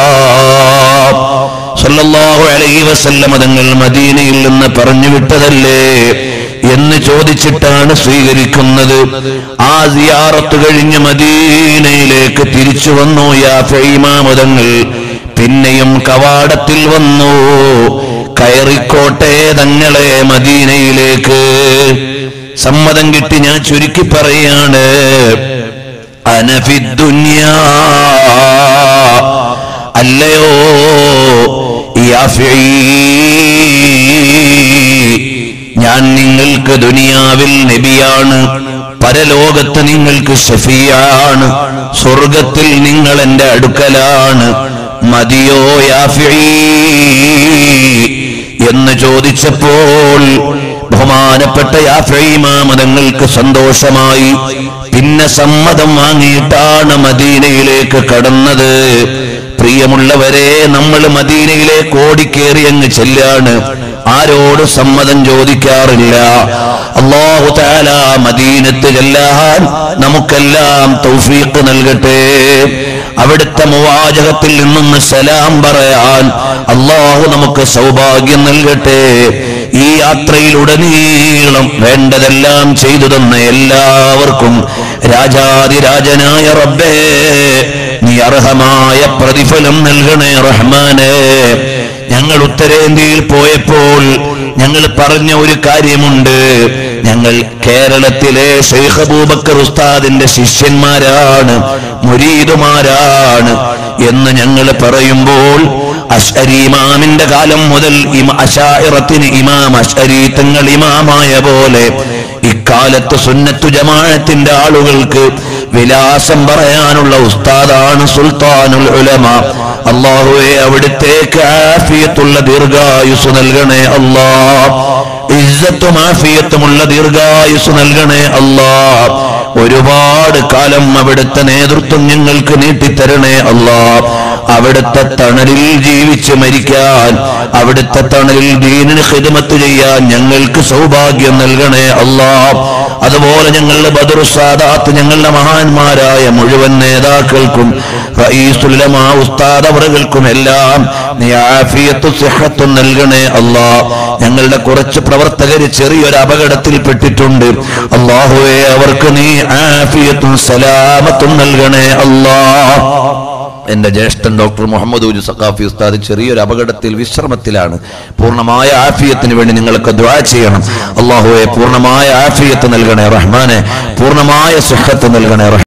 സല്ലല്ലാഹു അലൈഹി വസല്ലമ തങ്ങൾ മദീനയിൽ നിന്ന് പറഞ്ഞു വിട്ടതല്ലേ എന്ന് ചോദിച്ചിട്ടാണ് സ്വീകരിക്കുന്നത് ആ സിയാറത്ത് കഴിഞ്ഞ് മദീനയിലേക്ക് തിരിച്ചു വന്നു യാഫൈമാമതങ്ങൾ പിന്നെയും കവാടത്തിൽ വന്നു കയറിക്കോട്ടെ തങ്ങളെ മദീനയിലേക്ക് സമ്മതം കിട്ടി ഞാൻ ചുരുക്കി പറയാണ് അനഫിദ്ദുന്യാ അല്ലയോ യാഫീ ഞാൻ നിങ്ങൾക്ക് ദുനിയാവിൽ നബിയാണ് പരലോകത്ത് നിങ്ങൾക്ക് ഷഫിയാണ് സ്വർഗത്തിൽ നിങ്ങൾ എന്റെ അടുക്കലാണ് മതിയോ യാഫീ എന്ന് ചോദിച്ചപ്പോൾ ബഹുമാനപ്പെട്ട യാഫീമാമതങ്ങൾക്ക് സന്തോഷമായി പിന്നെ സമ്മതം വാങ്ങിയിട്ടാണ് മദീനയിലേക്ക് കടന്നത് പ്രിയമുള്ളവരെ നമ്മൾ മദീനയിലേക്ക് ഓടിക്കേറി അങ്ങ് ചെല്ലാണ് ആരോട് സമ്മതം ചോദിക്കാറില്ല അള്ളാഹു താല മദീനത്ത് ചെല്ലാൻ നമുക്കെല്ലാം തൗഫീഖ് നൽകട്ടെ അവിടുത്തെ മുവാചകത്തിൽ നിന്നൊന്ന് സലാം പറയാൻ അള്ളാഹു നമുക്ക് സൗഭാഗ്യം നൽകട്ടെ ഈ യാത്രയിലുടനീളം വേണ്ടതെല്ലാം ചെയ്തു തന്ന എല്ലാവർക്കും രാജാതിരാജനായ റബ്ബേ നീ അർഹമായ പ്രതിഫലം നൽകണേ റഹ്മാനെ ഞങ്ങൾ ഉത്തരേന്ത്യയിൽ പോയപ്പോൾ ഞങ്ങൾ പറഞ്ഞ ഒരു കാര്യമുണ്ട് ഞങ്ങൾ കേരളത്തിലെ ഷെയ്ഖ് അബൂബക്കർ ഉസ്താദിന്റെ ശിഷ്യന്മാരാണ് മുരീദുമാരാണ് എന്ന് ഞങ്ങൾ പറയുമ്പോൾ അഷ്അരി ഇമാമിന്റെ കാലം മുതൽ ഇമ അശായിറത്തിന് ഇമാം അഷ്അരി തങ്ങൾ ഇമാമായ പോലെ ഇക്കാലത്ത് സുന്നത്തു ജമാഅത്തിന്റെ ആളുകൾക്ക് വിലാസം പറയാനുള്ള ഉസ്താദാണ് സുൽത്താനുൽ ഉലമ അള്ളാഹുവെ അവിടുത്തേക്ക് ആഫിയത്തുള്ള ദീർഘായുസ് നൽകണേ അല്ലാ ഇസ്സത്തും ആഫിയത്തുമുള്ള ദീർഘായുസ് നൽകണേ അല്ലാ ഒരുപാട് കാലം അവിടുത്തെ നേതൃത്വം ഞങ്ങൾക്ക് നീട്ടിത്തരണേ അല്ലാ അവിടുത്തെ തണലിൽ ജീവിച്ച് മരിക്കാൻ അവിടുത്തെ തണലിൽ ദീനിന് ഹിദമത്ത് ചെയ്യാൻ ഞങ്ങൾക്ക് സൗഭാഗ്യം നൽകണേ അല്ലാ അതുപോലെ ഞങ്ങളുടെ ബദറു സാദാത്ത് ഞങ്ങളുടെ മഹാന്മാരായ മുഴുവൻ നേതാക്കൾക്കും റഈസുലമാ ഉസ്താദ് അവറുകൾക്കും എല്ലാം നീ ആഫിയത്തും സിഹത്തും നൽകണേ അല്ലാ ഞങ്ങളുടെ കുറച്ച് പ്രവർത്തകർ ചെറിയൊരു അപകടത്തിൽ പെട്ടിട്ടുണ്ട് അള്ളാഹുവെ അവർക്ക് നീ ആഫിയത്തും സലാമത്തും നൽകണേ അല്ലാ എന്റെ ജ്യേഷ്ഠൻ ഡോക്ടർ മുഹമ്മദ് ഉജു സഖാഫി ഉസ്താദ് ചെറിയൊരു അപകടത്തിൽ വിശ്രമത്തിലാണ് പൂർണ്ണമായ ആഫിയത്തിന് വേണ്ടി നിങ്ങൾക്ക് ദ്വാ ചെയ്യണം അള്ളാഹുവെ പൂർണ്ണമായ ആഫിയത്ത് നൽകണേ റഹ്മാനെ പൂർണ്ണമായ സുഖത്ത് നൽകണേ റഹ്മാനെ